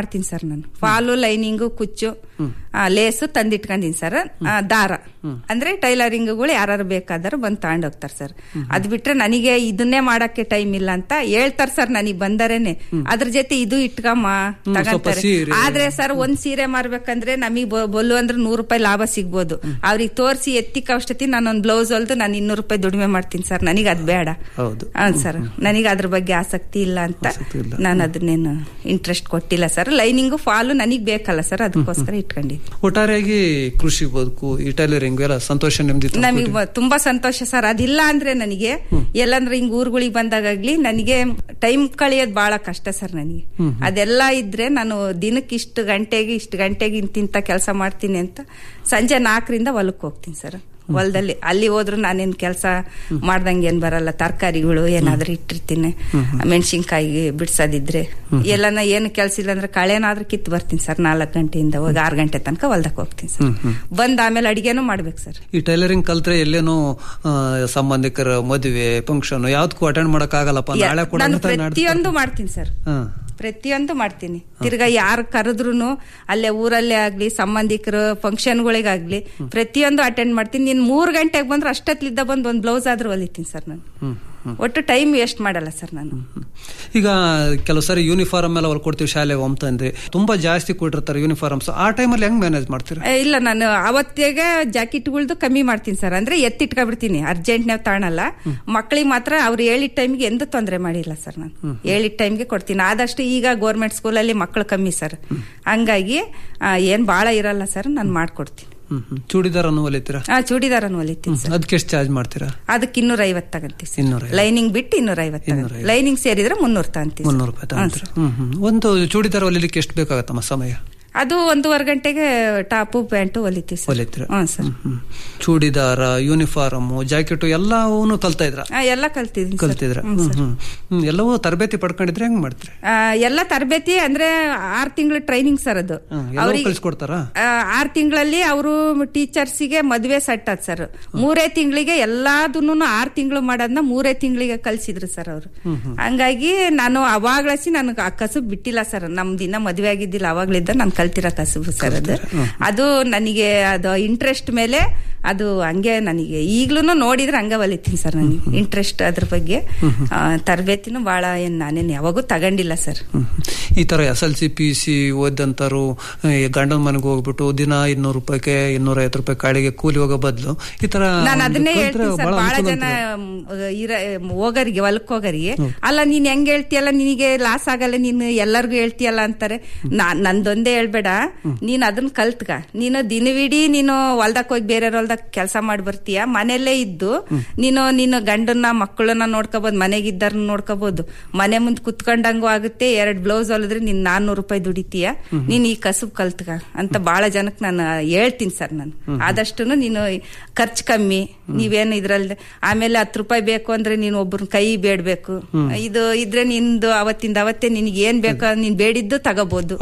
ನಾನು ಫಾಲು ಲೈನಿಂಗು ಕುಚ್ಚು ಆ, ಲೇಸು ತಂದಿಟ್ಕೊಂಡಿನಿ ಸರ್ ಆ, ದಾರ ಅಂದ್ರೆ ಟೈಲರಿಂಗ್ಗಳು ಯಾರು ಬೇಕಾದರೂ ಬಂದು ತಗೊಂಡ್ ಹೋಗ್ತಾರೆ ಸರ್ ಅದ್ ಬಿಟ್ರೆ ನನಗೆ ಇದನ್ನೇ ಮಾಡಕ್ಕೆ ಟೈಮ್ ಇಲ್ಲ ಅಂತ ಹೇಳ್ತಾರೆ ಸರ್ ನನಗೆ ಬಂದರೇನೆ ಅದ್ರ ಜೊತೆ ಇದು ಇಟ್ಕಮ್ಮ ತಗಂತಾರೆ ಸೀರೆ. ಆದ್ರೆ ಸರ್ ಒಂದ್ ಸೀರೆ ಮಾರ್ಬೇಕಂದ್ರೆ ನಮಗೆ ಬೊಲ್ಲು ಅಂದ್ರೆ ನೂರು ರೂಪಾಯಿ ಲಾಭ ಸಿಗ್ಬೋದು ಅವ್ರಿಗೆ ತೋರಿಸಿ ಎತ್ತಿಕ ಔಷಧಿ ನಾನು ಒಂದ್ ಬ್ಲೌಸ್ ಹೊಲ್ದು ನಾನು ಇನ್ನೂರು ರೂಪಾಯಿ ದುಡಿಮೆ ಮಾಡ್ತೀನಿ ಸರ್ ನನಗೆ ಅದ್ ಬೇಡ ಹೌದು ಹಾ ಸರ್ ನನಗೆ ಅದ್ರ ಬಗ್ಗೆ ಆಸಕ್ತಿ ಇಲ್ಲ ಅಂತ ನಾನು ಅದನ್ನೇನು ಇಂಟ್ರೆಸ್ಟ್ ಕೊಟ್ಟಿಲ್ಲ ಸರ್ ಲೈನಿಂಗು ಫಾಲು ನನಗೆ ಬೇಕಲ್ಲ ಸರ್ ಅದಕ್ಕೋಸ್ಕರ ಇಟ್ಕೊಂಡಿದ್ದೀನಿ ಒಟ್ಟಾರೆಯಾಗಿ ಕೃಷಿ ಬದುಕು ಈ ಟೈಲರಿಂಗ್ ಎಲ್ಲ ಸಂತೋಷ ನೆಮ್ಮದಿ ತಂದ್ಕೊಟ್ಟಿದೆ. ನಮಗೆ ತುಂಬಾ ಸಂತೋಷ ಸರ್ ಅದಿಲ್ಲ ಅಂದ್ರೆ ನನಗೆ ಎಲ್ಲಂದ್ರೆ ಹಿಂಗ್ ಊರುಗಳಿಗೆ ಬಂದಾಗ್ಲಿ ನನಗೆ ಟೈಮ್ ಕಳಿಯೋದು ಬಹಳ ಕಷ್ಟ ಸರ್ ನನಗೆ ಹ್ಮ್. ಅದೆಲ್ಲ ಇದ್ರೆ ನಾನು ದಿನಕ್ಕೆ ಇಷ್ಟು ಗಂಟೆಗೆ ಇಷ್ಟು ಗಂಟೆಗೆ ಇಂತಿಂತ ಕೆಲಸ ಮಾಡ್ತೀನಿ ಅಂತ ಸಂಜೆ ನಾಲ್ಕರಿಂದ ಹೊಲಕ್ಕೆ ಹೋಗ್ತೀನಿ ಸರ್ ಹೊಲದಲ್ಲಿ ಅಲ್ಲಿ ಹೋದ್ರು ನಾನೇನ್ ಕೆಲಸ ಮಾಡ್ದಂಗೆ ಏನ್ ಬರಲ್ಲ ತರಕಾರಿಗಳು ಏನಾದ್ರೂ ಇಟ್ಟಿರ್ತೀನಿ ಮೆಣಸಿನ್ಕಾಯಿ ಬಿಡ್ಸೋದಿದ್ರೆ ಎಲ್ಲನ ಏನು ಕೆಲಸ ಇಲ್ಲ ಅಂದ್ರೆ ಕಳೆನಾದ್ರೂ ಕಿತ್ತು ಬರ್ತೀನಿ ಸರ್ ನಾಲ್ಕು ಗಂಟೆಯಿಂದ ಹೋಗಿ ಆರು ಗಂಟೆ ತನಕ ಹೊಲ್ದಕ್ಕೆ ಹೋಗ್ತೀನಿ ಸರ್ ಹ್ಮ್, ಹ್ಮ್. ಬಂದ್ ಆಮೇಲೆ ಅಡಿಗೆನೂ ಮಾಡ್ಬೇಕು ಸರ್ ಈ ಟೈಲರಿಂಗ್ ಕಲ್ತ್ರೆ ಎಲ್ಲೇನೋ ಆ, ಸಂಬಂಧಿಕರ ಮದುವೆ ಫಂಕ್ಷನ್ ಯಾವ್ದಕ್ಕೂ ಅಟೆಂಡ್ ಮಾಡಕ್ ಆಗಲ್ಲಪ್ಪ ನಾಳೆ ಕೂಡ ನಾನು ಅಂತ ನಾಡ್ದು ಪ್ರತಿಯೊಂದು ಮಾಡ್ತೀನಿ ಸರ್ ಹಾ. ಪ್ರತಿಯೊಂದು ಮಾಡ್ತೀನಿ ತಿರ್ಗಾ ಯಾರು ಕರೆದ್ರು ಅಲ್ಲೇ ಊರಲ್ಲೇ ಆಗ್ಲಿ ಸಂಬಂಧಿಕರು ಫಂಕ್ಷನ್ಗಳಿಗಾಗ್ಲಿ ಪ್ರತಿಯೊಂದು ಅಟೆಂಡ್ ಮಾಡ್ತೀನಿ ನೀನ್ ಮೂರ್ ಗಂಟೆಗೆ ಬಂದ್ರೆ ಅಷ್ಟೊತ್ಲಿದ್ದ ಬಂದು ಒಂದ್ ಬ್ಲೌಸ್ ಆದ್ರೂ ಹೊಲಿತೀನಿ ಸರ್ ನಾನು ಹ್ಮ್, ಹ್ಮ್. ಒಟ್ಟು ಟೈಮ್ ವೇಸ್ಟ್ ಮಾಡಲ್ಲ ಸರ್ ನಾನು ಈಗ ಕೆಲವು ಸರಿ ಯೂನಿಫಾರ್ಮ್ ಎಲ್ಲ ಹೊಲ್ಕೊಡ್ತೀವಿ ಶಾಲೆಗೆ ಅಂತಂದ್ರೆ ತುಂಬಾ ಜಾಸ್ತಿ ಕೊಟ್ಟಿರ್ತಾರೆ ಯೂನಿಫಾರ್ಮ್ಸ್ ಆ ಟೈಮಲ್ಲಿ ಹೆಂಗ್ ಮ್ಯಾನೇಜ್ ಮಾಡ್ತೀರಾ ಏ, ಇಲ್ಲ ನಾನು ಅವತ್ತಿಗೆ ಜಾಕೆಟ್ಗಳ್ದು ಕಮ್ಮಿ ಮಾಡ್ತೀನಿ ಸರ್ ಅಂದ್ರೆ ಎತ್ತಿಟ್ಕೊಬಿಡ್ತೀನಿ ಅರ್ಜೆಂಟ್ ನಾವು ತಾಣಲ್ಲ ಮಕ್ಕಳಿಗೆ ಮಾತ್ರ ಅವ್ರು ಹೇಳಿದ ಟೈಮ್ಗೆ ಎಂದೂ ತೊಂದರೆ ಮಾಡಿಲ್ಲ ಸರ್ ನಾನು ಹೇಳಿದ ಟೈಮ್ಗೆ ಕೊಡ್ತೀನಿ ಆದಷ್ಟು ಈಗ ಗೌರ್ಮೆಂಟ್ ಸ್ಕೂಲಲ್ಲಿ ಮಕ್ಕಳು ಕಮ್ಮಿ ಸರ್ ಹಂಗಾಗಿ ಆ, ಏನ್ ಬಾಳ ಇರಲ್ಲ ಸರ್ ನಾನು ಮಾಡ್ಕೊಡ್ತೀನಿ ಹ್ಮ್, ಹ್ಮ್. ಚೂಡಿದಾರ್ ಅನ್ನು ಹೊಲಿತೀರಾ ಆ ಚೂಡಿದಾರನ್ನು ಹೊಲಿತೀನಿ ಸರ್ ಅದಕ್ಕೆ ಎಷ್ಟು ಚಾರ್ಜ್ ಮಾಡ್ತೀರಾ ಅದಕ್ಕೆ ಇನ್ನೂರ ಐವತ್ತು ತಗಂತೀವಿ ಸರ್ ಇನ್ನೂರ ಲೈನಿಂಗ್ ಬಿಟ್ಟು ಇನ್ನೂರ ಐವತ್ತು ಲೈನಿಂಗ್ ಸೇರಿದ್ರೆ ಮುನ್ನೂರು ತಗಂತೀವಿ ಸರ್. ಮುನ್ನೂರು ರೂಪಾಯಿ ಹಾ, ತಗೊಂತೀರಾ ಹ್ಮ್ ಹ್ಮ್ ಒಂದು ಚೂಡಿದಾರ್ ಹೊಲಿಲಿಕ್ಕೆ ಎಷ್ಟು ಬೇಕಾಗತ್ತಮ್ಮ ಸಮಯ ಅದು ಒಂದೂವರೆ ಗಂಟೆಗೆ ಟಾಪು ಪ್ಯಾಂಟು ಹೊಲಿತೀವಿ ಸರ್ ಹೊಲಿತೀರಾ ಹ್ಞೂ sir hmm. Churidar uniform jacket ಎಲ್ಲವೂ ಕಲ್ತಾ ಇದ್ರ ಆ, ಎಲ್ಲ ಕಲ್ತಿದ್ದೀನಿ ಸರ್. ಕಲ್ತಿದ್ರ ಹ್ಮ್, ಸರ್. ಹ್ಮ್ ಹ್ಮ್ ಎಲ್ಲವೂ ತರಬೇತಿ ಪಡ್ಕೊಂಡಿದ್ರೆ ಹೆಂಗ್ ಮಾಡ್ತೀರಿ ಆ, ಎಲ್ಲ ತರಬೇತಿ ಅಂದ್ರೆ ಆರ್ ತಿಂಗಳು ಟ್ರೈನಿಂಗ್ ಸರ್ ಅದು ಎಲ್ಲವೂ ಅವ್ರಿಗೆ ಕಳ್ಸಿಕೊಡ್ತಾರಾ ಆ, ಆರ್ ತಿಂಗಳಲ್ಲಿ ಅವರು ಟೀಚರ್ಸಿಗೆ ಮದುವೆ ಸೆಟ್ ಅದ್ ಸರ್ ಮೂರೇ ತಿಂಗಳಿಗೆ ಎಲ್ಲಾದನ್ನು ಆರ್ ತಿಂಗಳು ಮಾಡೋದನ್ನ ಮೂರೇ ತಿಂಗಳಿಗೆ ಕಲ್ಸಿದ್ರು ಸರ್ ಅವರು ಹಂಗಾಗಿ ನಾನು ಅವಾಗ್ಲಸಿ ನನಗೆ ಆ ಕಸುಬು ಬಿಟ್ಟಿಲ್ಲ ಸರ್ ನಮ್ ದಿನ ಮದುವೆ ಆಗಿದ್ದಿಲ್ಲ ಅವಾಗ್ಲಿದ್ದ ನಾನು ಕಲ್ತಿರೋ ಕಸುಬು ಸರ್ ಅದು ಅದು ನನಗೆ ಅದು ಇಂಟ್ರೆಸ್ಟ್ ಮೇಲೆ ಅದು ಹಂಗೆ ನನಗೆ ಈಗ್ಲೂ ನೋಡಿದ್ರೆ ಹಂಗ ಹೊಲಿತೀನಿ ಸರ್ ನನಗೆ ಇಂಟ್ರೆಸ್ಟ್ ಅದ್ರ ಬಗ್ಗೆ ಆ, ತರಬೇತಿನೂ ಬಹಳ ಏನ್ ನಾನೇನ್ ಯಾವಾಗೂ ತಗೊಂಡಿಲ್ಲ ಸರ್ ಈ ತರ S L C P C ಓದಂತಾರು ಗಂಡನ ಮನೆಗೆ ಹೋಗ್ಬಿಟ್ಟು ದಿನ ಇನ್ನೂರು ರೂಪಾಯಿಗೆ ಇನ್ನೂರ ಐವತ್ತು ರೂಪಾಯಿ ಕಾಳಿಗೆ ಕೂಲಿ ಹೋಗೋ ಬದಲು ಈ ತರ ನಾನು ಒಂದು ಅದನ್ನೇ ಕಲ್ತ್ರೆ ಹೇಳ್ತೀನಿ ಸರ್ ಬಹಳ ಬಹಳ ಅನುಕೂಲ ಜನ ಅಂತಾರೆ. ಮ್, ಇರ ಹೋಗರಿಗೆ ಹೊಲಕ್ ಹೋಗರಿಗೆ ಅಲ್ಲ ನೀನ್ ಹೆಂಗ್ ಹೇಳ್ತೀಯಲ್ಲ ನಿನಗೆ ಲಾಸ್ ಆಗಲ್ಲ ನೀನು ಎಲ್ಲರಿಗೂ ಹೇಳ್ತೀಯಲ್ಲ ಅಂತಾರೆ ನಾನ್ ನಂದೊಂದೇ ಹೇಳ್ಬೇಡ ನೀನ್ ಅದನ್ನ ಕಲ್ತ್ಕ ನೀನು ದಿನವಿಡೀ ನೀನು ಹೊಲ್ದಕ್ ಹೋಗಿ ಬೇರೆ ಹೊಲ್ದಾಗ ಕೆಲಸ ಮಾಡಿ ಬರ್ತೀಯ ಮನೆಯಲ್ಲೇ ಇದ್ದು ನೀನು ನೀನು ಗಂಡನ್ನ ಮಕ್ಕಳನ್ನ ನೋಡ್ಕೋಬಹುದು ಮನೆಗಿದ್ದಾರನ್ನ ನೋಡ್ಕೋಬಹುದು ಮನೆ ಮುಂದ್ ಕುತ್ಕೊಂಡಂಗೂ ಆಗುತ್ತೆ ಎರಡ್ ಬ್ಲೌಸ್ ಹೊಲಿದ್ರೆ ನೀನ್ ನಾನ್ನೂರು ರೂಪಾಯಿ ದುಡಿತೀಯ ನೀನ್ ಈ ಕಸುಬ್ ಕಲ್ತ್ಕ ಅಂತ ಬಹಳ ಜನಕ್ಕೆ ನಾನು ಹೇಳ್ತೀನಿ ಸರ್ ನಾನು ಆದಷ್ಟು ನೀನು ಖರ್ಚು ಕಮ್ಮಿ ನೀವೇನು ಇದ್ರಲ್ಲಿ ಆಮೇಲೆ ಹತ್ತು ರೂಪಾಯಿ ಬೇಕು ಅಂದ್ರೆ ನೀನು ಒಬ್ಬರ ಕೈ ಬೇಡ್ಬೇಕು ಇದು ಇದ್ರೆ ನಿಂದು ಅವತ್ತಿಂದ ಅವತ್ತೇ ನಿನ್ಗೆ ಏನ್ ಬೇಕೋ ನೀನ್ ಬೇಡಿದ್ದು ತಗೋಬಹುದು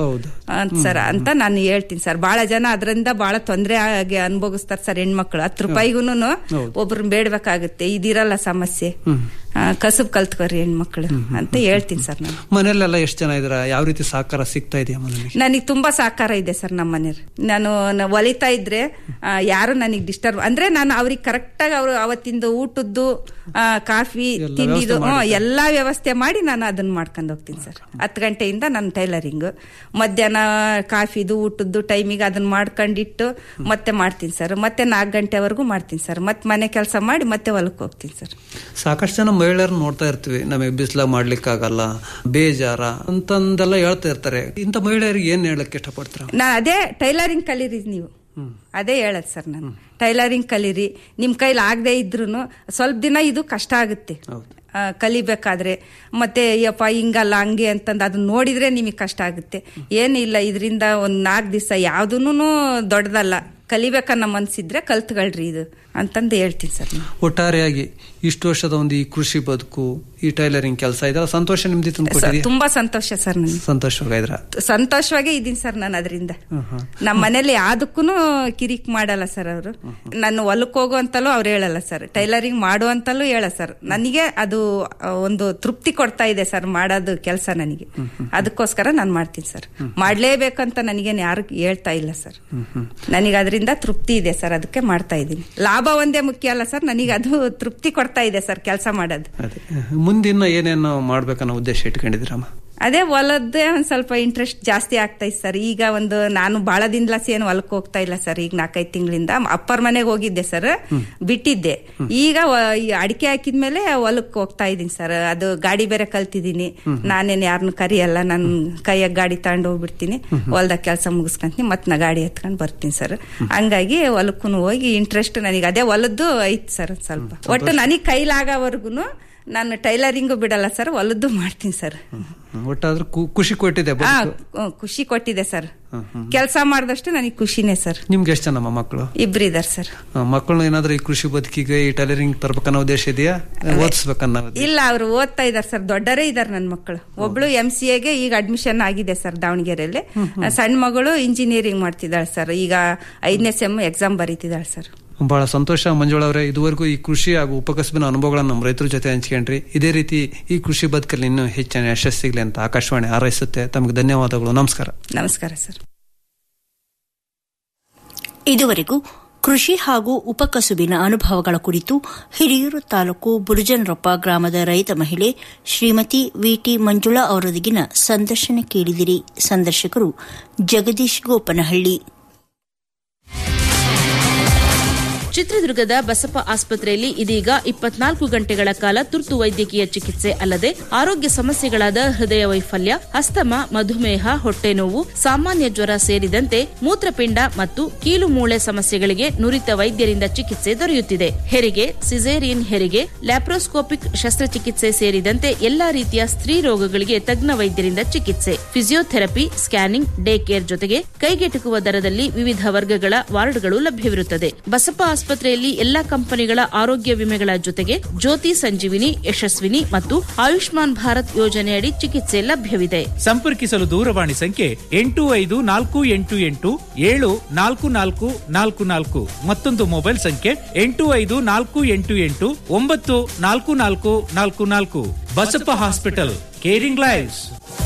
ಸರ್ ಅಂತ ನಾನು ಹೇಳ್ತೀನಿ ಸರ್ ಬಹಳ ಜನ ಅದರಿಂದ ಬಹಳ ತೊಂದರೆ ಆಗಿ ಅನುಭವಿಸ್ತಾರೆ ಸರ್ ಹೆಣ್ಮಕ್ಳು ಹತ್ತು ರೂಪಾಯಿಗೂನು ಒಬ್ರನ್ನ ಬೇಡ್ಬೇಕಾಗುತ್ತೆ ಇದಿರಲ್ಲ ಸಮಸ್ಯೆ ಆ, ಕಸುಬ್ ಕಲ್ತ್ಕೊರಿ ಹೆಣ್ಮಕ್ಳು ಅಂತ ಹೇಳ್ತೀನಿ ಸರ್ ನಾನು ಮನೆಯಲ್ಲೆಲ್ಲ ಎಷ್ಟು ಜನ ಇದ್ರ ಯಾವ ರೀತಿ ಸಹಕಾರ ಸಿಗ್ತಾ ಇದೆಯಾ ಮನೇಲಿ ನನಗೆ ತುಂಬಾ ಸಹಕಾರ ಇದೆ ಸರ್ ನಮ್ಮ ಮನೆಯವ್ರು ನಾನು ನ- ಹೊಲಿತಾ ಇದ್ರೆ ಆ, ಯಾರು ನನಗೆ ಡಿಸ್ಟರ್ಬ್ ಅಂದ್ರೆ ನಾನು ಅವ್ರಿಗೆ ಕರೆಕ್ಟ್ ಆಗಿ ಅವ್ರು ಅವತ್ತಿಂದ ಊಟದ್ದು ಆ, ಕಾಫಿ ತಿಂಡಿದು ವ್ಯವಸ್ಥೆ ಹ್ಮ್, ಎಲ್ಲಾ ವ್ಯವಸ್ಥೆ ಮಾಡಿ ನಾನು ಅದನ್ನ ಮಾಡ್ಕೊಂಡು ಹೋಗ್ತೀನಿ ಸರ್ ಹತ್ತು ಗಂಟೆಯಿಂದ ನಾನು ಟೈಲರಿಂಗ್ ಮಧ್ಯಾಹ್ನ ಕಾಫಿದು ಊಟದ್ದು ಟೈಮಿಗೆ ಅದನ್ನ ಮಾಡ್ಕೊಂಡಿಟ್ಟು ಮತ್ತೆ ಮಾಡ್ತೀನಿ ಸರ್ ಮತ್ತೆ ನಾಲ್ಕು ಗಂಟೆವರೆಗೂ ಮಾಡ್ತೀನಿ ಸರ್ ಮತ್ತೆ ಮನೆ ಕೆಲಸ ಮಾಡಿ ಮತ್ತೆ ಹೊಲಕ್ಕೆ ಹೋಗ್ತೀನಿ ಸರ್ ಸಾಕಷ್ಟು ಜನ ಮಹಿಳೆಯರು ನೋಡ್ತಾ ಇರ್ತೀವಿ ನಮಗೆ ಬಿಸಿಲ ಮಾಡ್ಲಿಕ್ಕಾಗಲ್ಲ ಬೇಜಾರ ಅಂತಂದೆಲ್ಲ ಹೇಳ್ತಾ ಇರ್ತಾರೆ ಇಂಥ ಮಹಿಳೆಯರಿಗೆ ಏನ್ ಹೇಳಕ್ ಇಷ್ಟಪಡ್ತೀರಾ ನಾ ಅದೇ ಟೈಲರಿಂಗ್ ಕಲೀರಿ ನೀವು ಅದೇ ಹೇಳದ್ ಸರ್ ನಾನು ಟೈಲರಿಂಗ್ ಕಲೀರಿ ನಿಮ್ ಕೈಲಿ ಆಗದೆ ಇದ್ರು ಸ್ವಲ್ಪ ದಿನ ಇದು ಕಷ್ಟ ಆಗುತ್ತೆ ಆ, ಕಲಿಬೇಕಾದ್ರೆ ಮತ್ತೆ ಯಪ್ಪ ಹಿಂಗಲ್ಲ ಹಂಗೆ ಅಂತಂದು ಅದನ್ನ ನೋಡಿದ್ರೆ ನಿಮಗೆ ಕಷ್ಟ ಆಗುತ್ತೆ ಏನಿಲ್ಲ ಇದರಿಂದ ಒಂದ್ ನಾಲ್ಕು ದಿವಸ ಯಾವ್ದೂನು ದೊಡ್ಡದಲ್ಲ ಕಲಿಬೇಕನ್ನೋ ಮನ್ಸಿದ್ರೆ ಕಲ್ತ್ಕೊಳ್ರಿ ಇದು ಅಂತಂದು ಹೇಳ್ತೀನಿ ಸರ್ ನಾನು. ಒಟ್ಟಾರೆಯಾಗಿ ಇಷ್ಟು ವರ್ಷದ ಒಂದು ಈ ಕೃಷಿ ಬದುಕು ಈ ಟೈಲರಿಂಗ್ ಕೆಲಸ ಇದೆಲ್ಲ ಸಂತೋಷ ನಿಮ್ದು ಸರ್, ತಂದ್ಕೊಟ್ಟಿದೆಯಾ ತುಂಬಾ ಸಂತೋಷ ಸರ್ ನನಗೆ ಸಂತೋಷವಾಗಿದ್ರ ಸಂತೋಷವಾಗೇ ಇದ್ದೀನಿ ಸರ್ ನಾನು ಅದರಿಂದ ನಮ್ಮ ಮನೇಲಿ ಯಾವ್ದಕ್ಕೂ ಕಿರಿಕ್ ಮಾಡಲ್ಲ ಸರ್ ಅವರು ನಾನು ಹೊಲಕ್ಕೆ ಹೋಗು ಅಂತಲೂ ಅವ್ರು ಹೇಳಲ್ಲ ಸರ್ ಟೈಲರಿಂಗ್ ಮಾಡು ಅಂತಲೂ ಹೇಳ ಸರ್ ನನಗೆ ಅದು ಆ, ಒಂದು ತೃಪ್ತಿ ಕೊಡ್ತಾ ಇದೆ ಸರ್ ಮಾಡೋದು ಕೆಲಸ ನನಗೆ ಅದಕ್ಕೋಸ್ಕರ ನಾನು ಮಾಡ್ತೀನಿ ಸರ್ ಮಾಡ್ಲೇಬೇಕಂತ ನನಗೇನು ಯಾರು ಹೇಳ್ತಾ ಇಲ್ಲ ಸರ್ ನನಗೆ ಅದರಿಂದ ತೃಪ್ತಿ ಇದೆ ಸರ್ ಅದಕ್ಕೆ ಮಾಡ್ತಾ ಇದ್ದೀನಿ ಲಾಭ ಒಂದೇ ಮುಖ್ಯ ಅಲ್ಲ ಸರ್ ನನಗೆ ಅದು ತೃಪ್ತಿ ಕೊಡ್ತಾ ಇದೆ ಸರ್ ಕೆಲಸ ಮಾಡೋದು ಅದೇ ಮುಂದಿನ ಏನೇನು ಮಾಡ್ಬೇಕನ್ನೋ ಉದ್ದೇಶ ಇಟ್ಕೊಂಡಿದ್ದೀರಮ್ಮ ಅದೇ ಹೊಲದ್ದೇ ಒಂದ್ ಸ್ವಲ್ಪ ಇಂಟ್ರೆಸ್ಟ್ ಜಾಸ್ತಿ ಆಗ್ತೈತೆ ಸರ್ ಈಗ ಒಂದು ನಾನು ಬಹಳ ದಿನಲಾಸಿ ಏನು ಹೊಲಕ್ಕೆ ಹೋಗ್ತಾ ಇಲ್ಲ ಸರ್ ಈಗ ನಾಲ್ಕೈದು ತಿಂಗಳಿಂದ ಅಪ್ಪರ ಮನೆಗೆ ಹೋಗಿದ್ದೆ ಸರ್ ಬಿಟ್ಟಿದ್ದೆ ಈಗ ವ- ಈ ಅಡಿಕೆ ಹಾಕಿದ್ಮೇಲೆ ಹೊಲಕ್ಕೆ ಹೋಗ್ತಾ ಇದ್ದೀನಿ ಸರ್ ಅದು ಗಾಡಿ ಬೇರೆ ಕಲ್ತಿದ್ದೀನಿ ನಾನೇನು ಯಾರನ್ನು ಕರಿಯಲ್ಲ ನನ್ನ ಕೈಯಾಗ ಗಾಡಿ ತಗೊಂಡು ಹೋಗ್ಬಿಡ್ತೀನಿ ಹೊಲ್ದಾಗ ಕೆಲಸ ಮುಗಿಸ್ಕೊಂತೀನಿ ಮತ್ತೆ ನಾ ಗಾಡಿ ಎತ್ಕೊಂಡು ಬರ್ತೀನಿ ಸರ್ ಹಂಗಾಗಿ ಹೊಲಕ್ಕೂ ಹೋಗಿ ಇಂಟ್ರೆಸ್ಟ್ ನನಗೆ ಅದೇ ಹೊಲದ್ದು ಐತ್ ಸರ್ ಒಂದ್ ಸ್ವಲ್ಪ ಒಟ್ಟು ನನಗೆ ಕೈಲಾಗವರೆಗೂ ನಾನು ಟೈಲರಿಂಗು ಬಿಡಲ್ಲ ಸರ್ ಹೊಲದ್ದು ಮಾಡ್ತೀನಿ ಸರ್ ಒಟ್ಟಾದ್ರೂ ಕು- ಖುಷಿ ಕೊಟ್ಟಿದೆ ಆ, ಬದುಕು. ಖುಷಿ ಕೊಟ್ಟಿದೆ ಸರ್ ಕೆಲಸ ಮಾಡಿದಷ್ಟು ನನಗೆ ಖುಷಿನೇ ಸರ್ ನಿಮ್ಗೆ ಎಷ್ಟು ಜನಮ್ಮ ಮಕ್ಕಳು ಇಬ್ರಿದಾರ್ ಸರ್ ಮಕ್ಕಳು ಏನಾದ್ರೂ ಈ ಕೃಷಿ ಬದುಕಿಗೆ ಈ ಟೈಲರಿಂಗ್ ತರ್ಬೇಕನ್ನೋ ಉದ್ದೇಶ ಇದೆಯಾ ಓದಿಸ್ಬೇಕನ್ನೋ ಉದ್ದೇಶ? ಇಲ್ಲ ಅವ್ರು ಓದ್ತಾ ಇದಾರೆ ಸರ್ ದೊಡ್ಡರೇ ಇದಾರೆ ನನ್ನ ಮಕ್ಕಳು ಒಬ್ಳು ಎಂ ಸಿ ಎಗೆ ಈಗ ಅಡ್ಮಿಷನ್ ಆಗಿದೆ ಸರ್ ದಾವಣಗೆರೆಯಲ್ಲಿ ಆ, ಸಣ್ಣ ಮಗಳು ಇಂಜಿನಿಯರಿಂಗ್ ಮಾಡ್ತಿದ್ದಾಳೆ ಸರ್ ಈಗ ಐದನೇ ಸೆಮ್ ಎಕ್ಸಾಮ್ ಬರೀತಿದ್ದಾಳೆ ಸರ್ ಬಹಳ ಸಂತೋಷ ಮಂಜುಳ ಅವರೇ ಇದುವರೆಗೂ ಈ ಕೃಷಿ ಹಾಗೂ ಉಪಕಸಬಿನ ಅನುಭವಗಳನ್ನು ನಮ್ಮ ರೈತರ ಜೊತೆ ಹಂಚ್ಕೊಂಡ್ರಿ ಇದೇ ರೀತಿ ಈ ಕೃಷಿ ಬದುಕಲ್ಲಿ ಇನ್ನೂ ಹೆಚ್ಚಿನ ಯಶಸ್ಸು ಸಿಗ್ಲಿ ಅಂತ ಆಕಾಶವಾಣಿ ಹಾರೈಸುತ್ತೆ ತಮಗೆ ಧನ್ಯವಾದಗಳು ನಮಸ್ಕಾರ ನಮಸ್ಕಾರ ಸರ್ ಇದುವರೆಗೂ ಕೃಷಿ ಹಾಗೂ ಉಪಕಸುಬಿನ ಅನುಭವಗಳ ಕುರಿತು ಹಿರಿಯೂರು ತಾಲೂಕು ಬುರುಜನರೊಪ್ಪ ಗ್ರಾಮದ ರೈತ ಮಹಿಳೆ ಶ್ರೀಮತಿ ವಿಟಿ ಮಂಜುಳಾ ಅವರೊಂದಿಗಿನ ಸಂದರ್ಶನ ಕೇಳಿದಿರಿ ಸಂದರ್ಶಕರು ಜಗದೀಶ್ ಗೋಪನಹಳ್ಳಿ ಚಿತ್ರದುರ್ಗದ ಬಸಪ್ಪ ಆಸ್ಪತ್ರೆಯಲ್ಲಿ ಇದೀಗ ಇಪ್ಪತ್ನಾಲ್ಕು ಗಂಟೆಗಳ ಕಾಲ ತುರ್ತು ವೈದ್ಯಕೀಯ ಚಿಕಿತ್ಸೆ ಅಲ್ಲದೆ ಆರೋಗ್ಯ ಸಮಸ್ಯೆಗಳಾದ ಹೃದಯ ವೈಫಲ್ಯ ಅಸ್ತಮ ಮಧುಮೇಹ ಹೊಟ್ಟೆ ನೋವು ಸಾಮಾನ್ಯ ಜ್ವರ ಸೇರಿದಂತೆ ಮೂತ್ರಪಿಂಡ ಮತ್ತು ಕೀಲು ಮೂಳೆ ಸಮಸ್ಯೆಗಳಿಗೆ ನುರಿತ ವೈದ್ಯರಿಂದ ಚಿಕಿತ್ಸೆ ದೊರೆಯುತ್ತಿದೆ ಹೆರಿಗೆ ಸಿಸೇರಿಯನ್ ಹೆರಿಗೆ ಲ್ಯಾಪ್ರೋಸ್ಕೋಪಿಕ್ ಶಸ್ತ್ರಚಿಕಿತ್ಸೆ ಸೇರಿದಂತೆ ಎಲ್ಲಾ ರೀತಿಯ ಸ್ತ್ರೀ ರೋಗಗಳಿಗೆ ತಜ್ಞ ವೈದ್ಯರಿಂದ ಚಿಕಿತ್ಸೆ ಫಿಸಿಯೋಥೆರಪಿ ಸ್ಕ್ಯಾನಿಂಗ್ ಡೇ ಕೇರ್ ಜೊತೆಗೆ ಕೈಗೆಟುಕುವ ದರದಲ್ಲಿ ವಿವಿಧ ವರ್ಗಗಳ ವಾರ್ಡ್ಗಳು ಲಭ್ಯವಿರುತ್ತದೆ ಬಸಪ್ಪ ಆಸ್ಪತ್ರೆಯಲ್ಲಿ ಎಲ್ಲಾ ಕಂಪನಿಗಳ ಆರೋಗ್ಯ ವಿಮೆಗಳ ಜೊತೆಗೆ ಜ್ಯೋತಿ ಸಂಜೀವಿನಿ ಯಶಸ್ವಿನಿ ಮತ್ತು ಆಯುಷ್ಮಾನ್ ಭಾರತ್ ಯೋಜನೆಯಡಿ ಚಿಕಿತ್ಸೆ ಲಭ್ಯವಿದೆ ಸಂಪರ್ಕಿಸಲು ದೂರವಾಣಿ ಸಂಖ್ಯೆ ಎಂಟು ಐದು ನಾಲ್ಕು ಎಂಟು ಎಂಟು ಏಳು ನಾಲ್ಕು ನಾಲ್ಕು ನಾಲ್ಕು ನಾಲ್ಕು ಮತ್ತೊಂದು ಮೊಬೈಲ್ ಸಂಖ್ಯೆ ಎಂಟು ಐದು ನಾಲ್ಕು ಎಂಟು ಎಂಟು ಒಂಬತ್ತು ನಾಲ್ಕು ನಾಲ್ಕು ನಾಲ್ಕು ನಾಲ್ಕು ಬಸಪ್ಪ ಹಾಸ್ಪಿಟಲ್ ಕೇರಿಂಗ್ ಲೈಫ್ಸ್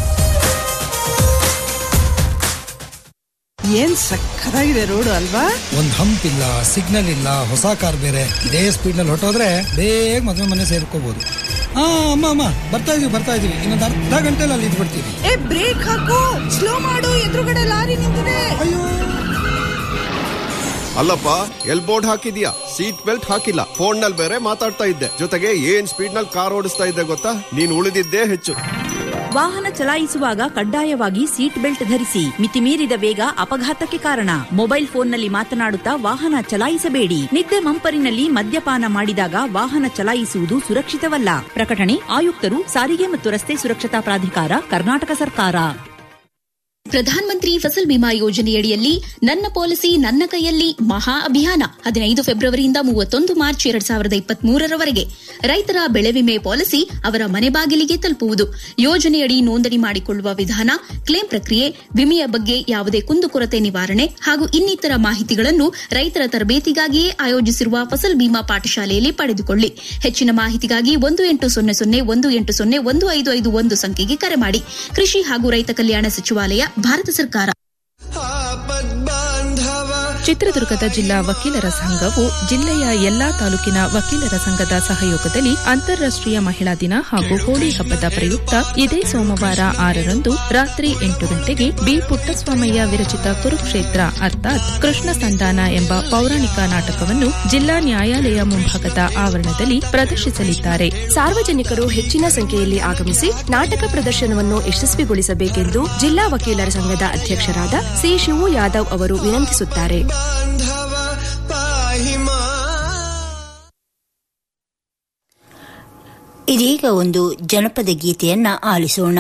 ಏನ್ ಸಕ್ಕತ್ತಾಗಿದೆ ರೋಡ್ ಅಲ್ವಾ ಒಂದ್ ಹಂಪ್ ಇಲ್ಲ ಸಿಗ್ನಲ್ ಇಲ್ಲ ಹೊಸ ಕಾರ್ ಬೇರೆ ಇದೇ ಸ್ಪೀಡ್ ನಲ್ಲಿ ಹೊಟ್ಟೋದ್ರೆ ಬೇಗ ಮದುವೆ ಮನೆ ಸೇರ್ಕೋಬಹುದು ಹಾ ಅಮ್ಮ ಅಮ್ಮ ಬರ್ತಾ ಇದೀವಿ ಬರ್ತಾ ಇದೀವಿ ಇನ್ನೊಂದು ಅರ್ಧ ಗಂಟೆಲಿ ಅಲ್ಲಿ ಇದ್ಬಿಡ್ತೀವಿ ಏ ಬ್ರೇಕ್ ಹಾಕು ಸ್ಲೋ ಮಾಡು ಎದುರುಗಡೆ ಲಾರಿ ನಿಂತಿದೆ ಅಯ್ಯೋ ಅಲ್ಲಪ್ಪ ಎಲ್ ಬೋರ್ಡ್ ಹಾಕಿದ್ಯಾ ಸೀಟ್ ಬೆಲ್ಟ್ ಹಾಕಿಲ್ಲ ಫೋನ್ ನಲ್ಲಿ ಬೇರೆ ಮಾತಾಡ್ತಾ ಇದ್ದೆ ಜೊತೆಗೆ ಏನ್ ಸ್ಪೀಡ್ ನಲ್ಲಿ ಕಾರ್ ಓಡಿಸ್ತಾ ಇದ್ದೆ ಗೊತ್ತಾ ನೀನ್ ಉಳಿದಿದ್ದೇ ಹೆಚ್ಚು ವಾಹನ ಚಲಾಯಿಸುವಾಗ ಕಡ್ಡಾಯವಾಗಿ ಸೀಟ್ ಬೆಲ್ಟ್ ಧರಿಸಿ ಮಿತಿಮೀರಿದ ವೇಗ ಅಪಘಾತಕ್ಕೆ ಕಾರಣ ಮೊಬೈಲ್ ಫೋನ್ನಲ್ಲಿ ಮಾತನಾಡುತ್ತಾ ವಾಹನ ಚಲಾಯಿಸಬೇಡಿ ನಿದ್ದೆ ಮಂಪರಿನಲ್ಲಿ ಮದ್ಯಪಾನ ಮಾಡಿದಾಗ ವಾಹನ ಚಲಾಯಿಸುವುದು ಸುರಕ್ಷಿತವಲ್ಲ ಪ್ರಕಟಣೆ ಆಯುಕ್ತರು ಸಾರಿಗೆ ಮತ್ತು ರಸ್ತೆ ಸುರಕ್ಷತಾ ಪ್ರಾಧಿಕಾರ ಕರ್ನಾಟಕ ಸರ್ಕಾರ ಪ್ರಧಾನ ಮಂತ್ರಿ ಫಸಲ್ ಬಿಮಾ ಯೋಜನೆಯಡಿಯಲ್ಲಿ ನನ್ನ ಪಾಲಿಸಿ ನನ್ನ ಕೈಯಲ್ಲಿ ಮಹಾ ಅಭಿಯಾನ ಹದಿನೈದು ಫೆಬ್ರವರಿಯಿಂದ ಮೂವತ್ತೊಂದು ಮಾರ್ಚ್ ಎರಡ್ ಸಾವಿರದ ಇಪ್ಪತ್ತ್ ಮೂರರವರೆಗೆ ರೈತರ ಬೆಳೆ ವಿಮೆ ಪಾಲಿಸಿ ಅವರ ಮನೆ ಬಾಗಿಲಿಗೆ ತಲುಪುವುದು ಯೋಜನೆಯಡಿ ನೋಂದಣಿ ಮಾಡಿಕೊಳ್ಳುವ ವಿಧಾನ ಕ್ಲೇಮ್ ಪ್ರಕ್ರಿಯೆ ವಿಮೆಯ ಬಗ್ಗೆ ಯಾವುದೇ ಕುಂದುಕೊರತೆ ನಿವಾರಣೆ ಹಾಗೂ ಇನ್ನಿತರ ಮಾಹಿತಿಗಳನ್ನು ರೈತರ ತರಬೇತಿಗಾಗಿಯೇ ಆಯೋಜಿಸಿರುವ ಫಸಲ್ ಬಿಮಾ ಪಾಠಶಾಲೆಯಲ್ಲಿ ಪಡೆದುಕೊಳ್ಳಿ ಹೆಚ್ಚಿನ ಮಾಹಿತಿಗಾಗಿ ಒಂದು ಎಂಟು ಸೊನ್ನೆ ಸೊನ್ನೆ ಒಂದು ಎಂಟು ಸೊನ್ನೆ ಒಂದು ಐದು ಐದು ಒಂದು ಸಂಖ್ಯೆಗೆ ಕರೆ ಮಾಡಿ ಕೃಷಿ ಹಾಗೂ ರೈತ ಕಲ್ಯಾಣ ಸಚಿವಾಲಯ ಭಾರತ ಸರ್ಕಾರ ಚಿತ್ರದುರ್ಗದ ಜಿಲ್ಲಾ ವಕೀಲರ ಸಂಘವು ಜಿಲ್ಲೆಯ ಎಲ್ಲಾ ತಾಲೂಕಿನ ವಕೀಲರ ಸಂಘದ ಸಹಯೋಗದಲ್ಲಿ ಅಂತಾರಾಷ್ಟೀಯ ಮಹಿಳಾ ದಿನ ಹಾಗೂ ಹೋಳಿ ಹಬ್ಬದ ಪ್ರಯುಕ್ತ ಇದೇ ಸೋಮವಾರ ಆರರಂದು ರಾತ್ರಿ ಎಂಟು ಗಂಟೆಗೆ ಬಿ ಪುಟ್ಟಸ್ವಾಮಯ್ಯ ವಿರಚಿತ ಕುರುಕ್ಷೇತ್ರ ಅರ್ಥಾತ್ ಕೃಷ್ಣ ಸಂಧಾನ ಎಂಬ ಪೌರಾಣಿಕ ನಾಟಕವನ್ನು ಜಿಲ್ಲಾ ನ್ಯಾಯಾಲಯ ಮುಂಭಾಗದ ಆವರಣದಲ್ಲಿ ಪ್ರದರ್ಶಿಸಲಿದ್ದಾರೆ ಸಾರ್ವಜನಿಕರು ಹೆಚ್ಚಿನ ಸಂಖ್ಯೆಯಲ್ಲಿ ಆಗಮಿಸಿ ನಾಟಕ ಪ್ರದರ್ಶನವನ್ನು ಯಶಸ್ವಿಗೊಳಿಸಬೇಕೆಂದು ಜಿಲ್ಲಾ ವಕೀಲರ ಸಂಘದ ಅಧ್ಯಕ್ಷರಾದ ಸಿ ಶಿವು ಯಾದವ್ ಅವರು ವಿನಂತಿಸುತ್ತಾರೆ ಇದೀಗ ಒಂದು ಜನಪದ ಗೀತೆಯನ್ನ ಆಲಿಸೋಣ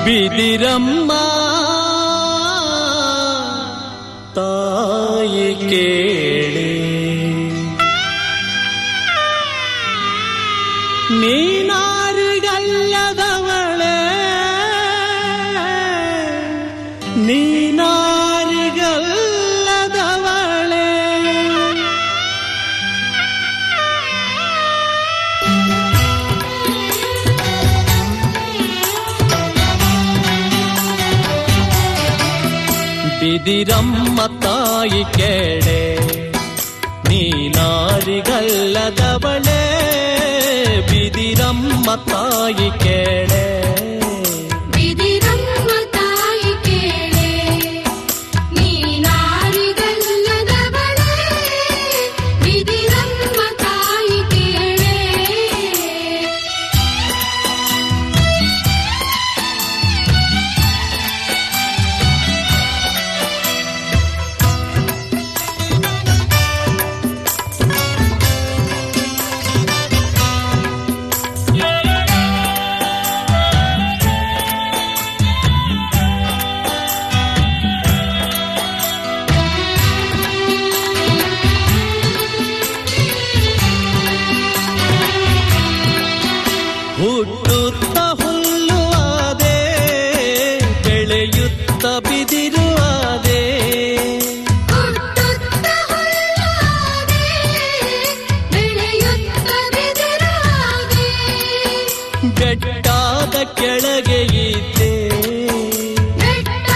ಬಿದಿರಮ್ಮ ತಾಯಿ ಕೇಳಿ ನೀನಾರಿಗಲ್ಲದವಳೆ ನೀನಾರಿಗಲ್ಲದವಳೆ ಬಿದಿರಮ್ಮ ತಾಯಿ ಕೇಳೆ ನೀನಾರಿಗಲ್ಲದವಳೆ ಬಿದಿರಮ್ಮ ತಾಯಿ ಕೇಳೆ ಬಿದಿರಮ್ಮ ತಾಯಿ ಕೇಳೆ ನೀನಾರಿಗಲ್ಲದವಳೆ ಬಿದಿರಮ್ಮ ತಾಯಿ ಕೇಳೆ ಹುಟ್ಟುತ್ತ ಹುಲ್ಲುವಾದೆ ಬೆಳೆಯುತ್ತ ಬಿದಿರುವಾದೆ ಹುಟ್ಟುತ್ತ ಹುಲ್ಲಾದೆ ಬೆಳೆಯುತ್ತ ಬಿದಿರಾದೆ ಬೆಟ್ಟ